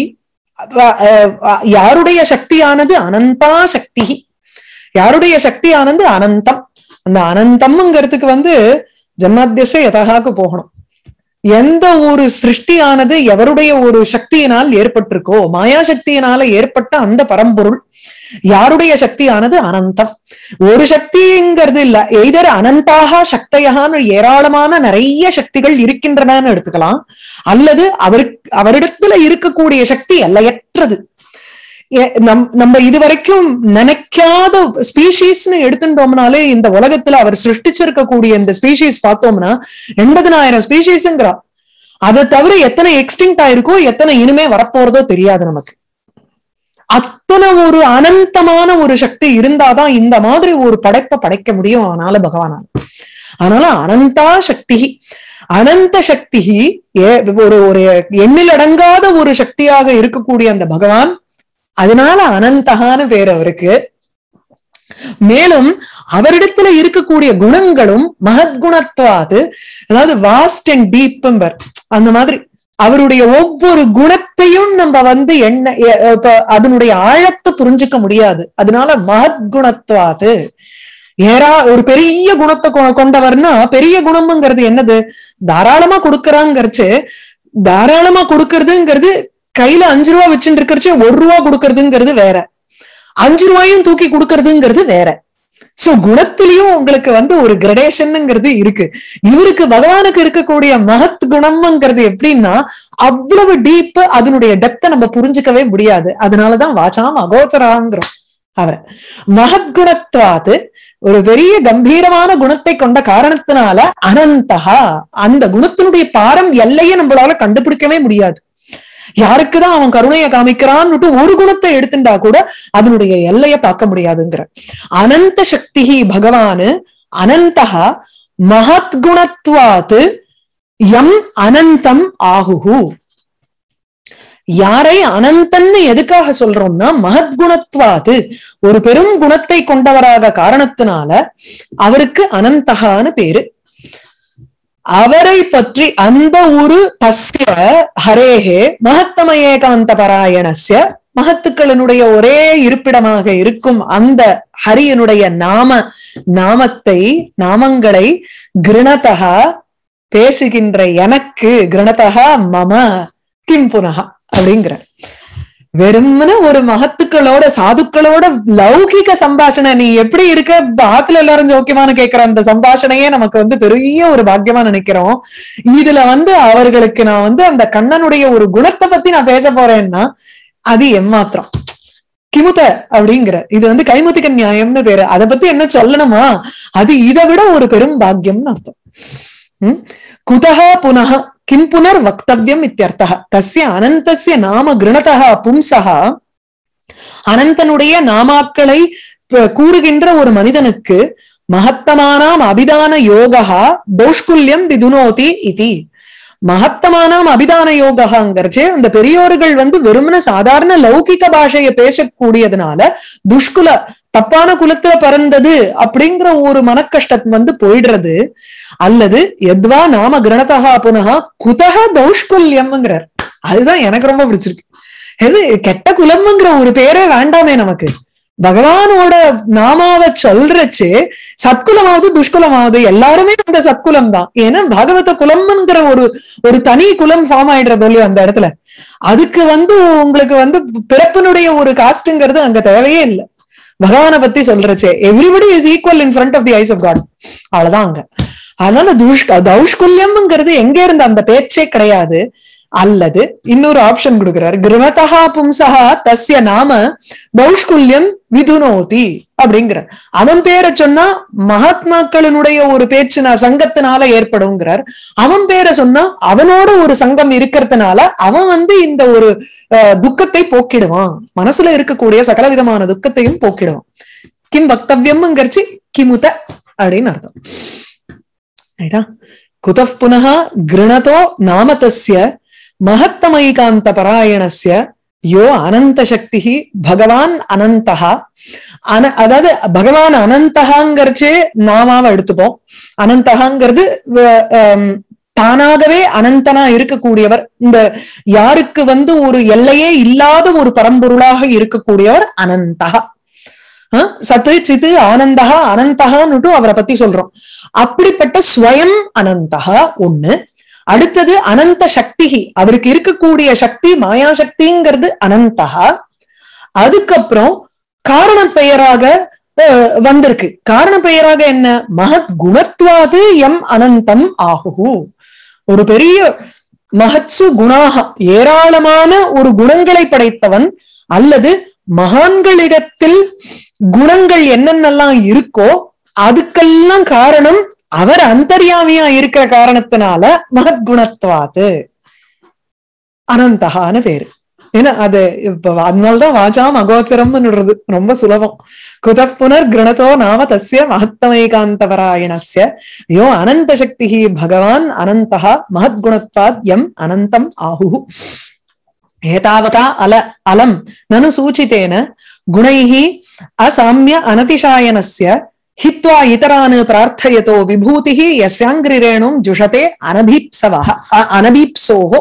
யாருடைய சக்தியானது அனந்தா சக்தி யாருடைய சக்தியானது அனந்தம் அந்த அனந்தம்ங்கிறதுக்கு வந்து ஜன்மாத்தியச எதகாக்கு போகணும் எந்த ஒரு சிருஷ்டியானது எவருடைய ஒரு சக்தியினால் ஏற்பட்டிருக்கோ மாயா சக்தியினால ஏற்பட்ட அந்த பரம்பொருள் யாருடைய சக்தியானது அனந்தம் ஒரு சக்திங்கிறது இல்ல எய்தர் அனந்தாக சக்தையான்னு ஏராளமான நிறைய சக்திகள் இருக்கின்றனன்னு எடுத்துக்கலாம் அல்லது அவருக்கு அவரிடத்துல இருக்கக்கூடிய சக்தி எல்லையற்றது நம் நம்ம இதுவரைக்கும் நினைக்காத ஸ்பீஷீஸ்னு எடுத்துட்டோம்னாலே இந்த உலகத்துல அவர் சிருஷ்டிச்சிருக்கக்கூடிய இந்த ஸ்பீஷீஸ் பார்த்தோம்னா எண்பதனாயிரம் ஸ்பீஷீஸ்ங்கிறா அதை தவிர எத்தனை எக்ஸ்டிங்ட் ஆயிருக்கோ எத்தனை இனிமே வரப்போறதோ தெரியாது நமக்கு அத்தனை ஒரு அனந்தமான ஒரு சக்தி இருந்தாதான் இந்த மாதிரி ஒரு படைப்பை படைக்க முடியும் அதனால பகவானால் அதனால அனந்தா சக்தி அனந்த சக்தி ஒரு ஒரு எண்ணிலடங்காத ஒரு சக்தியாக இருக்கக்கூடிய அந்த பகவான் அதனால அனந்தகான பேர் அவருக்கு மேலும் அவரிடத்துல இருக்கக்கூடிய குணங்களும் மகத்குணத்துவாது அதாவது வாஸ்ட் அண்ட் டீப்பம்பர் அந்த மாதிரி அவருடைய ஒவ்வொரு குணத்தையும் நம்ம வந்து என்ன அதனுடைய ஆழத்தை புரிஞ்சுக்க முடியாது அதனால மகத்குணத்துவாது ஏரா ஒரு பெரிய குணத்தை கொண்டவர்னா பெரிய குணம்ங்கிறது என்னது தாராளமா கொடுக்கறாங்கிறச்சு தாராளமா கொடுக்கறதுங்கிறது கையில அஞ்சு ரூபா வச்சுட்டு இருக்கிறச்சு ஒரு ரூபா கொடுக்கறதுங்கிறது வேற அஞ்சு ரூபாயும் தூக்கி கொடுக்கறதுங்கிறது வேற சோ குணத்திலயும் உங்களுக்கு வந்து ஒரு கிரடேஷன்ங்கிறது இருக்கு இவருக்கு பகவானுக்கு இருக்கக்கூடிய மகத் குணம்ங்கிறது எப்படின்னா அவ்வளவு டீப் அதனுடைய டெப்த நம்ம புரிஞ்சுக்கவே முடியாது அதனாலதான் வாச்சாம் அகோச்சராங்கிறோம் அவரை மகத்குணத்வாது ஒரு பெரிய கம்பீரமான குணத்தை கொண்ட காரணத்தினால அனந்தகா அந்த குணத்தினுடைய பாரம் எல்லையே நம்மளால கண்டுபிடிக்கவே முடியாது யாருக்குதான் அவன் கருணையை காமிக்கிறான்னு ஒரு குணத்தை எடுத்துட்டா கூட அதனுடைய எல்லைய பார்க்க முடியாதுங்கிற அனந்த சக்தி பகவானு அனந்தகா மகத்குணத்வாத்து எம் அனந்தம் ஆகுகு யாரை அனந்தன்னு எதுக்காக சொல்றோம்னா மகத்குணத்வாது ஒரு பெரும் குணத்தை கொண்டவராக காரணத்தினால அவருக்கு அனந்தகான்னு பேரு அவரை பற்றி அந்த ஒரு தஸ்ய ஹரேகே மகத்தம ஏகாந்த பராயணஸ்ய மகத்துக்களினுடைய ஒரே இருப்பிடமாக இருக்கும் அந்த ஹரியனுடைய நாம நாமத்தை நாமங்களை கிருணதகா பேசுகின்ற எனக்கு கிருணதகா மம கிம் புனகா அப்படிங்கிற வெறுமன ஒரு மகத்துக்களோட சாதுக்களோட லௌகிக சம்பாஷணை நீ எப்படி இருக்க ஆத்துல எல்லாரும் ஜோக்கியமானு கேட்கிற அந்த சம்பாஷணையே நமக்கு வந்து பெரிய ஒரு பாக்கியமா நினைக்கிறோம் இதுல வந்து அவர்களுக்கு நான் வந்து அந்த கண்ணனுடைய ஒரு குணத்தை பத்தி நான் பேச போறேன்னா அது எம்மாத்திரம் கிமுத அப்படிங்கிற இது வந்து கைமுத்திக நியாயம்னு பேரு அதை பத்தி என்ன சொல்லணுமா அது இதை விட ஒரு பெரும் பாக்கியம்னு அர்த்தம் உம் குதகா புனக கிம் புனர் வக்தவியம் இத்தியர்த்தः தஸ்ய அனந்தஸ்ய நாம கிருணதः பும்சः அனந்தனுடைய நாமாக்களை கூறுகின்ற ஒரு மனிதனுக்கு மகத்தமானாம் அபிதான யோகா தௌஷ்குல்யம் விதுனோதி இதி மகத்தமானாம் அபிதான யோகாங்கிறச்சே அந்த பெரியோர்கள் வந்து வெறுமன சாதாரண லௌகிக பாஷையை பேசக்கூடியதுனால துஷ்குல தப்பான குலத்துல பிறந்தது அப்படிங்கிற ஒரு மனக்கஷ்டம் வந்து போயிடுறது அல்லது எத்வா நாம கிரணதகா புனகா குதக தௌஷ்குல்யம்ங்கிறார் அதுதான் எனக்கு ரொம்ப பிடிச்சிருக்கு எது கெட்ட குலம்ங்கிற ஒரு பேரே வேண்டாமே நமக்கு பகவானோட நாமாவை சொல்றச்சு சத்குலமாவது துஷ்குலமாவது எல்லாருமே அந்த சத்குலம் தான் ஏன்னா பாகவத குலம்ங்கிற ஒரு ஒரு தனி குலம் ஃபார்ம் ஆயிடுறது இல்லையோ அந்த இடத்துல அதுக்கு வந்து உங்களுக்கு வந்து பிறப்பினுடைய ஒரு காஸ்ட்ங்கிறது அங்க தேவையே இல்லை பகவானை பத்தி சொல்றச்சே everybody is equal in front of the eyes of God அவ்வளவுதான் அங்க அதனால துஷ் தௌஷ்குல்யம்ங்கிறது எங்க இருந்த அந்த பேச்சே கிடையாது அல்லது இன்னொரு ஆப்ஷன் கொடுக்கிறார் கிருணதகா பும்சகா தஸ்ய நாம தௌஷ்குல்யம் விதுனோதி அப்படிங்கிற அவன் பேரை சொன்னா மகாத்மாக்களினுடைய ஒரு பேச்சு நான் சங்கத்தினால ஏற்படுங்கிறார் அவன் பேரை சொன்னா அவனோட ஒரு சங்கம் இருக்கிறதுனால அவன் வந்து இந்த ஒரு துக்கத்தை போக்கிடுவான் மனசுல இருக்கக்கூடிய சகல விதமான துக்கத்தையும் போக்கிடுவான் கிம் வக்தவியம்ங்கிறச்சு கிமுத அப்படின்னு அர்த்தம் ரைட்டா குதப் புனः கிருணதோ நாம தஸ்ய மகத்தமைகாந்த பராயணஸ்ய யோ அனந்த சக்தி பகவான் அனந்தः அன அதாவது பகவான் அனந்தகாங்கிறச்சே நாமாவை எடுத்துப்போம் அனந்தகாங்கிறது வ- ஆம், தானாகவே அனந்தனா இருக்கக்கூடியவர் இந்த யாருக்கு வந்து ஒரு எல்லையே இல்லாத ஒரு பரம்பொருளாக இருக்கக்கூடியவர் அனந்தகா அஹ் சத்து சித்து ஆனந்தகா அனந்தகான்னுட்டு அவரை பத்தி சொல்றோம் அப்படிப்பட்ட ஸ்வயம் அனந்தகா ஒண்ணு அடுத்தது அனந்த சக்தி அவருக்கு இருக்கக்கூடிய சக்தி மாயா சக்திங்கிறது அனந்தகா அதுக்கப்புறம் காரண பெயராக அஹ், வந்திருக்கு காரண பெயராக என்ன மகத் குணத்வாது எம் அனந்தம் ஆகுகு ஒரு பெரிய மகத்சு குணாக ஏராளமான ஒரு குணங்களை படைத்தவன் அல்லது மகான்களிடத்தில் குணங்கள் என்னென்னலாம் இருக்கோ அதுக்கெல்லாம் காரணம் அவர் அந்தர்யாமியா இருக்கிற காரணத்தினால மகத்குணத்வாது அனந்தகான்னு பேரு ஏன்னா அது இப்ப அதனாலதான் வாஜாம் அகோச்சரம்னுடுறது ரொம்ப சுலபம் குத புனர் கிரணதோ நாம தஸ்ய மகத்தமைகாந்தபராயணஸ்ய யோ அனந்த சக்தி பகவான் அனந்தः மகத்குணத்வாத் எம் அனந்தம் ஆஹு ஏதாவதா அல அலம் நனு சூச்சிதேன குணைः அசாமிய அனதிசாயனஸ்ய ஹித்வா இतरान् பிரார்த்தயதோ விபூதிः யஸ்யாங்கிரிரேணும் ஜுஷதே அனபீப்சவः அ- அனபீப்சோஹோ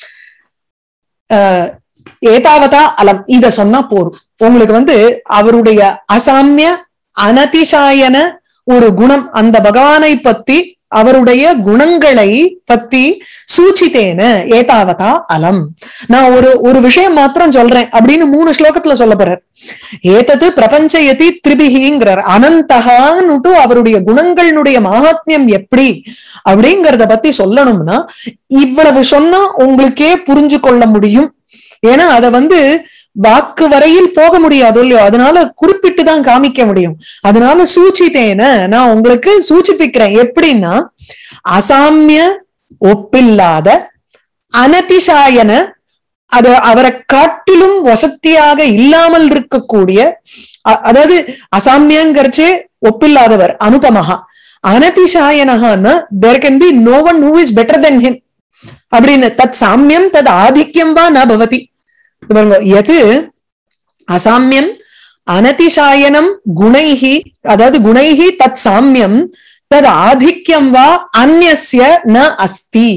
அஹ், ஏதாவதா அலம் இத சொன்னா போரும் உங்களுக்கு வந்து அவருடைய அசாமிய அனதிசாயன ஒரு குணம் அந்த பகவானை பத்தி அவருடைய குணங்களை பத்தி சூச்சித்தேன ஏதாவதா அலம் நான் ஒரு ஒரு விஷயம் மாத்திரம் சொல்றேன் அப்படின்னு மூணு ஸ்லோகத்துல சொல்ல போறார் ஏதது பிரபஞ்சயதி திரிபிகிங்கிறார் அனந்தகான்னுட்டு அவருடைய குணங்களுடைய மகாத்மியம் எப்படி அப்படிங்கறத பத்தி சொல்லணும்னா இவ்வளவு சொன்னா உங்களுக்கே புரிஞ்சு கொள்ள முடியும் ஏன்னா அத வந்து வாக்கு வரையில் போக முடியாது இல்லையோ அதனால குறிப்பிட்டு தான் காமிக்க முடியும் அதனால சூச்சித்தேன நான் உங்களுக்கு சூச்சிப்பிக்கிறேன் எப்படின்னா அசாமிய ஒப்பில்லாத அனதிசாயன அது அவரை காட்டிலும் வசத்தியாக இல்லாமல் இருக்கக்கூடிய அ- அதாவது அசாமியங்கிறச்சே ஒப்பில்லாதவர் அனுபமகா அனதிசாயனகான்னா there can be no one who is better then him அப்படின்னு தத் சாமியம் தத் ஆதித்யம் வா ந பவதி இது பாருங்க எது அசாமியம் அனதிசாயனம் குணைஹி அதாவது குணைஹி தத் சாமியம் தத் ஆதித்யம் வா அந்நியஸ்ய ந அஸ்தி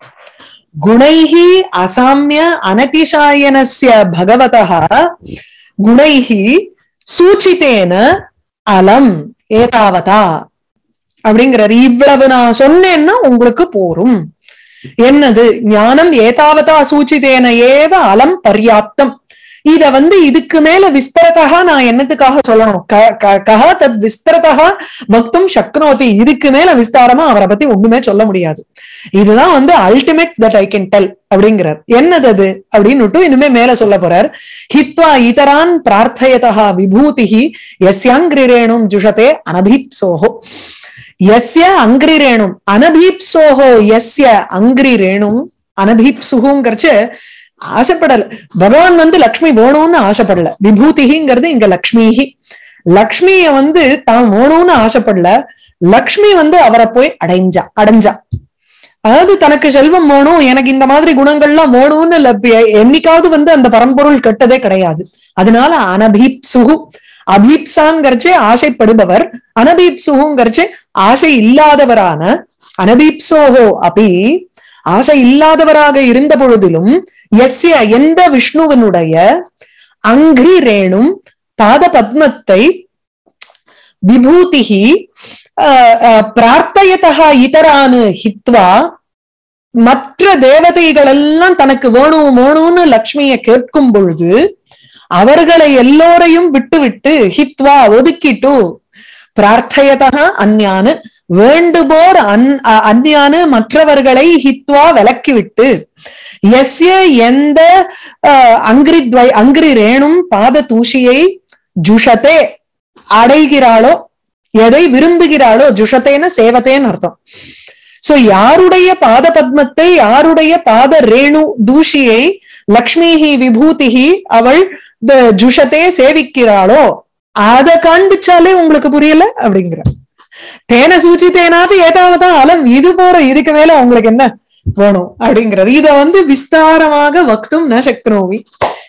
குணைஹி அசாமிய அனதிசாயனஸ்ய பகவதः குணைஹி சூச்சித்தேன அலம் ஏதாவதா அப்படிங்கிறார் இவ்வளவு நான் சொன்னேன்னா உங்களுக்கு போரும் என்னது ஞானம் ஏதாவதா சூச்சிதேன ஏவ அலம் பர்யாப்தம் இத வந்து இதுக்கு மேல விஸ்தரத்தகா நான் என்னத்துக்காக சொல்லணும் க- க- கஹ தத் விஸ்தரத்தகா பக்தும் சக்னோதி இதுக்கு மேல விஸ்தாரமா அவரை பத்தி ஒண்ணுமே சொல்ல முடியாது இதுதான் வந்து ultimate that I can tell அப்படிங்கிறார் என்னது அது அப்படின்னு இனிமே மேல சொல்ல போறார் ஹித்வா இதரான் பிரார்த்தயதா விபூதிஹி யஸ்யாங்கிரேணும் ஜுஷதே அனபீப்சோஹோ எஸ்ய அங்கிரிரேணும் அனபீப்சோஹோ எஸ்ய அங்கிரிரேணும் அனபீப்சுகுங்கிறச்சு ஆசைப்படல பகவான் வந்து லக்ஷ்மி வேணும்னு ஆசைப்படல விபூதிங்கிறது இங்க லக்ஷ்மிஹி லக்ஷ்மிய வந்து தான் வேணும்னு ஆசைப்படல லக்ஷ்மி வந்து அவரை போய் அடைஞ்சா அடைஞ்சா அதாவது தனக்கு செல்வம் வேணும் எனக்கு இந்த மாதிரி குணங்கள்லாம் வேணும்னு லப்பி- என்னைக்காவது வந்து அந்த பரம்பொருள் கெட்டதே கிடையாது அதனால அனபீப்சுகு அபீப்சாங்கிறச்சே ஆசைப்படுபவர் அனபீப்சுகுங்கிறச்சே ஆசை இல்லாதவரான அனபீப்சோஹோ அபி ஆசை இல்லாதவராக இருந்த பொழுதிலும் எஸ்ய எந்த விஷ்ணுவனுடைய அங்கிரி ரேணும் பாத பத்மத்தை விபூதிஹி அஹ், அஹ், பிரார்த்தயதா இதரானு ஹித்வா மற்ற தேவதைகள் எல்லாம் தனக்கு வேணும் வேணும்னு லக்ஷ்மிய கேட்கும் பொழுது அவர்களை எல்லோரையும் விட்டு விட்டு ஹித்வா ஒதுக்கிட்டு பிரார்த்தயதா அந்யானு வேண்டுபோர் அன் அ- அந்யானு மற்றவர்களை ஹித்வா விலக்கிவிட்டு எஸ்ய எந்த அஹ், அங்கிரித்வை அங்கிரி ரேணும் பாத தூஷியை ஜுஷதே அடைகிறாளோ எதை விரும்புகிறாளோ ஜுஷத்தேன சேவத்தேன்னு அர்த்தம் சோ யாருடைய பாத பத்மத்தை யாருடைய பாத ரேணு தூஷியை லக்ஷ்மிஹி விபூதிஹி அவள் த- ஜுஷத்தே சேவிக்கிறாளோ அத காண்பிச்சாலே உங்களுக்கு புரியல அப்படிங்கிற தேன சூச்சித்தேனாது ஏதாவது அலம் இது போற இதுக்கு மேல உங்களுக்கு என்ன வேணும் அப்படிங்கிறது இத வந்து விஸ்தாரமாக வக்தும் ந சக்னோமி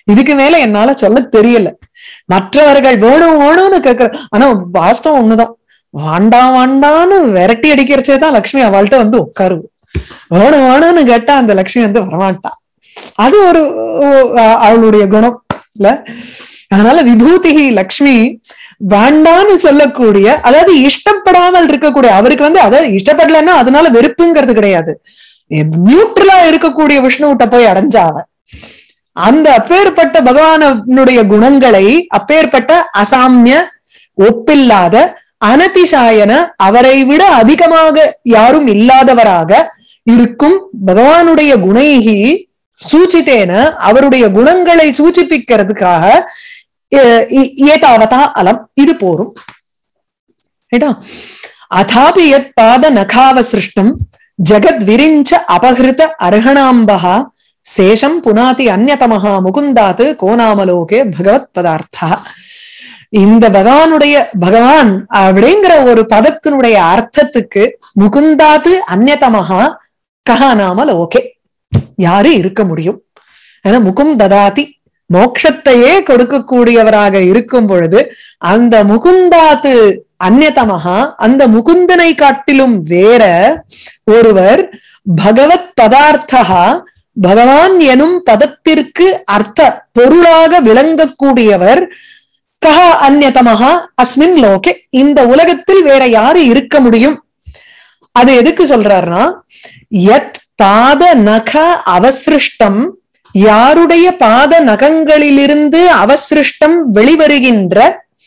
இதுக்கு மேல என்னால சொல்ல தெரியல மற்றவர்கள் வேணும் வேணும்னு கேக்குற ஆனா வாஸ்தவம் ஒண்ணுதான் வாண்டாம் வாண்டான்னு விரட்டி அடிக்கிறச்சேதான் லக்ஷ்மி அவள்கிட்ட வந்து உட்காருவு வேணும் வேணும்னு கேட்டா அந்த லக்ஷ்மி வந்து வரமாட்டா அது ஒரு ஓ- அ- அவளுடைய குணம் இல்ல அதனால விபூதிகி லக்ஷ்மி வேண்டான்னு சொல்லக்கூடிய அதாவது இஷ்டப்படாமல் இருக்கக்கூடிய அவருக்கு வந்து அதாவது இஷ்டப்படலைன்னா அதனால வெறுப்புங்கிறது கிடையாது நியூட்ரலா இருக்கக்கூடிய விஷ்ணுவிட்ட போய் அடைஞ்சாவ அந்த அப்பேற்பட்ட பகவானுடைய குணங்களை அப்பேற்பட்ட அசாமிய ஒப்பில்லாத அனதிசாயன அவரை விட அதிகமாக யாரும் இல்லாதவராக இருக்கும் பகவானுடைய குணைகி சூச்சித்தேன அவருடைய குணங்களை சூச்சிப்பிக்கிறதுக்காக அஹ் இ- ஏதாவதா அலம் இது போரும் ரைட்டா அதாபி யத் பாத நகாவ சிருஷ்டம் ஜகத் விரிஞ்ச அபகிருத அர்ஹணாம்பகா சேஷம் புனாதி அந்நதமஹா முகுந்தாத்து கோணாமலோகே பகவத் பதார்த்தா இந்த பகவானுடைய பகவான் அப்படிங்கிற ஒரு பதத்தினுடைய அர்த்தத்துக்கு முகுந்தாத்து அந்நதமஹா கஹா நாம லோகே யாரு இருக்க முடியும் ஏன்னா முகும் ததாதி மோட்சத்தையே கொடுக்கக்கூடியவராக இருக்கும் பொழுது அந்த முகுந்தாத்து அந்நதமகா அந்த முகுந்தனை காட்டிலும் வேற ஒருவர் பகவத் பதார்த்தகா பகவான் எனும் பதத்திற்கு அர்த்த பொருளாக விளங்கக்கூடியவர் கஹ அந்நதமகா அஸ்மின் லோகே இந்த உலகத்தில் வேற யாரு இருக்க முடியும் அது எதுக்கு சொல்றாருன்னா யத் பாத நக அவசிருஷ்டம் யாருடைய பாத நகங்களிலிருந்து அவசிருஷ்டம் வெளிவருகின்ற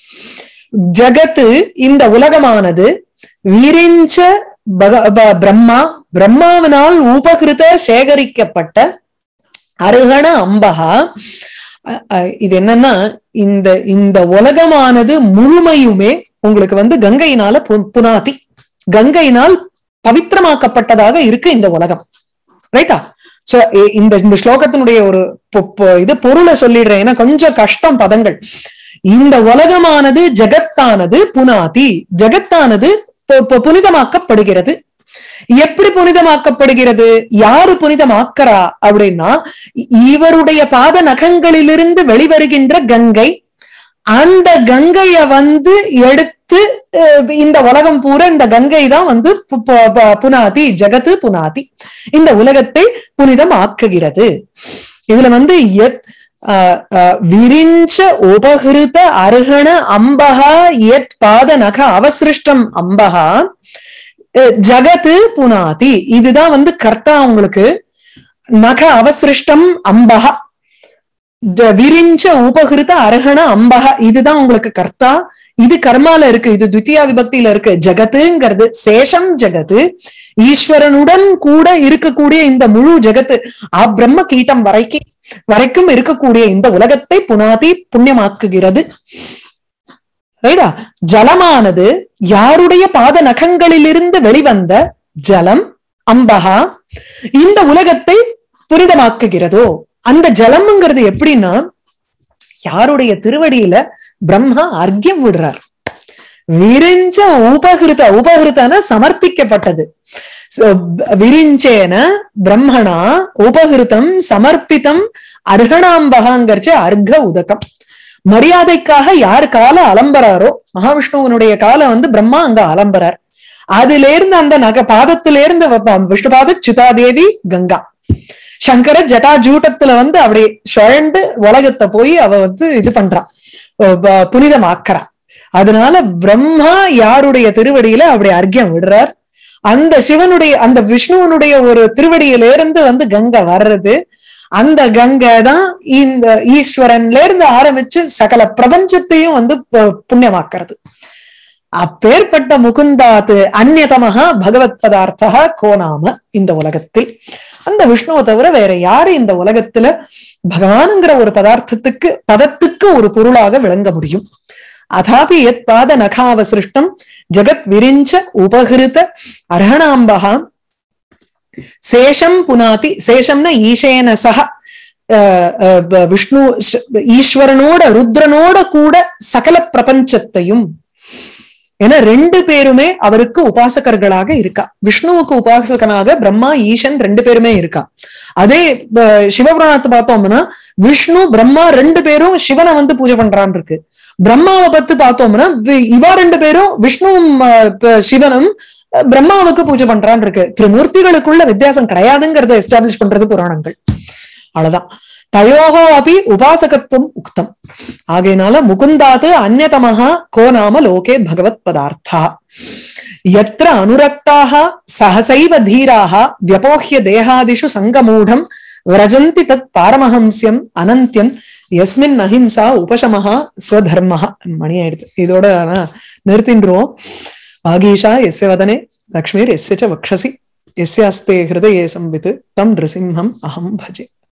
ஜகத்து இந்த உலகமானது விரிஞ்ச பக- ப- பிரம்மா பிரம்மாவினால் உபகிருத சேகரிக்கப்பட்ட அருகண அம்பகா அ- அ- இது என்னன்னா இந்த இந்த உலகமானது முழுமையுமே உங்களுக்கு வந்து கங்கையினால பு- புனாதி கங்கையினால் பவித்திரமாக்கப்பட்டதாக இருக்கு இந்த உலகம் ரைட்டா சோ இந்த இந்த ஸ்லோகத்தினுடைய ஒரு பொ- பொ- இது பொருளை சொல்லிடுறேன் ஏன்னா கொஞ்சம் கஷ்டம் பதங்கள் இந்த உலகமானது ஜகத்தானது புனாதி ஜகத்தானது பு- பு- புனிதமாக்கப்படுகிறது எப்படி புனிதமாக்கப்படுகிறது யாரு புனிதமாக்கறா அப்படின்னா இ- இவருடைய பாத நகங்களிலிருந்து வெளிவருகின்ற கங்கை அந்த கங்கைய வந்து எடுத்து அஹ், இந்த உலகம் பூரா இந்த கங்கை தான் வந்து பு- பு- பு- புனாதி ஜகத்து புனாதி இந்த உலகத்தை புனிதமாக்குகிறது இதுல வந்து எத் அஹ், அஹ், விரிஞ்ச உபகிருத அருகண அம்பகா எத் பாத நக அவசிருஷ்டம் அம்பகா அஹ், ஜகத்து புனாதி இதுதான் வந்து கர்த்தா உங்களுக்கு நக அவசிருஷ்டம் அம்பகா ஜ- விரிஞ்ச உபகிருத அரகண அம்பக இதுதான் உங்களுக்கு கர்த்தா இது கர்மால இருக்கு இது துத்தியா விபக்தியில இருக்கு ஜகத்துங்கிறது சேஷம் ஜகத்து ஈஸ்வரனுடன் கூட இருக்கக்கூடிய இந்த முழு ஜகத்து ஆ பிரம்ம கீட்டம் வரைக்கும் வரைக்கும் இருக்கக்கூடிய இந்த உலகத்தை புனாதி புண்ணியமாக்குகிறது ரைடா ஜலமானது யாருடைய பாத நகங்களிலிருந்து வெளிவந்த ஜலம் அம்பகா இந்த உலகத்தை புனிதமாக்குகிறதோ அந்த ஜலம்ங்கிறது எப்படின்னா யாருடைய திருவடியில பிரம்மா அர்க்கியம் விடுறார் விரிஞ்ச உபகிருத உபகிருத்தன சமர்ப்பிக்கப்பட்டது So, விரிஞ்சேன பிரம்மணா உபகிருத்தம் சமர்ப்பித்தம் அர்ஹணாம்பகாங்கிறச்சு அர்க்க உதகம் மரியாதைக்காக யார் கால அலம்பராரோ மகாவிஷ்ணுவனுடைய கால வந்து பிரம்மா அங்க அலம்பரார் அதுல இருந்து அந்த நக பாதத்தில இருந்து விஷ்ணுபாத சுதாதேவி கங்கா சங்கர ஜட்டா ஜூட்டத்துல வந்து அப்படி சுழண்டு உலகத்தை போய் அவ வந்து இது பண்றா அஹ் ப- புனிதமாக்குறா அதனால பிரம்மா யாருடைய திருவடியில அப்படி அர்க்கியம் விடுறார் அந்த சிவனுடைய அந்த விஷ்ணுவனுடைய ஒரு திருவடியில இருந்து வந்து கங்கை வர்றது அந்த கங்கை தான் இந்த ஈஸ்வரன்ல இருந்து ஆரம்பிச்சு சகல பிரபஞ்சத்தையும் வந்து பு- புண்ணியமாக்குறது அப்பேற்பட்ட முகுந்தாத்து அந்நதமகா பகவத் பதார்த்தா கோணாம இந்த உலகத்தில் அந்த விஷ்ணுவை தவிர வேற யாரு இந்த உலகத்துல பகவானுங்கிற ஒரு பதார்த்தத்துக்கு பதத்துக்கு ஒரு பொருளாக விளங்க முடியும் அதாபி எத் பாத நகாவசிருஷ்டம் ஜெகத் விரிஞ்ச உபகிருத அர்ஹணாம்பகா சேஷம் புனாதி சேஷம்னா ஈசேன சக அஹ், அஹ், ப- விஷ்ணு ஷ- ஈஸ்வரனோட ருத்ரனோட கூட சகல பிரபஞ்சத்தையும் ஏன்னா ரெண்டு பேருமே அவருக்கு உபாசகர்களாக இருக்கா விஷ்ணுவுக்கு உபாசகனாக பிரம்மா ஈசன் ரெண்டு பேருமே இருக்கா அதே அஹ், சிவபுராணத்தை பார்த்தோம்னா விஷ்ணு பிரம்மா ரெண்டு பேரும் சிவனை வந்து பூஜை பண்றான்னு இருக்கு பிரம்மாவை பத்தி பார்த்தோம்னா வி- இவா ரெண்டு பேரும் விஷ்ணுவும் அஹ், ப- சிவனும் அஹ், பிரம்மாவுக்கு பூஜை பண்றான்னு இருக்கு திரிமூர்த்திகளுக்குள்ள வித்தியாசம் கிடையாதுங்கிறத எஸ்டாப்ளிஷ் பண்றது புராணங்கள் அவ்வளவுதான் தயோகோ அபி உபாசகத்துவம் உக்தம் ஆகையினால முகுந்தாது அந்நதமஹா கோ நாம லோகே பகவத் பதார்த்தா यत्र अनुरक्ताः सहसैव धीराः व्यपोह्य देहादिषु सङ्गमूढम् व्रजन्ति तत् पारमहंस्यम् अनन्त्यम् यस्मिन् अहिंसा उपशमः स्वधर्मः மணி ஆயிடுது இதோட நான் நிறுத்தின்றோம் வாகீஷா எஸ்ய வதனே லக்ஷ்மீர் எஸ்ய ச வக்ஷசி எஸ்யாஸ்தே ஹிருதயே சம்வித் தம் நிருசிம்ஹம் அஹம் பஜே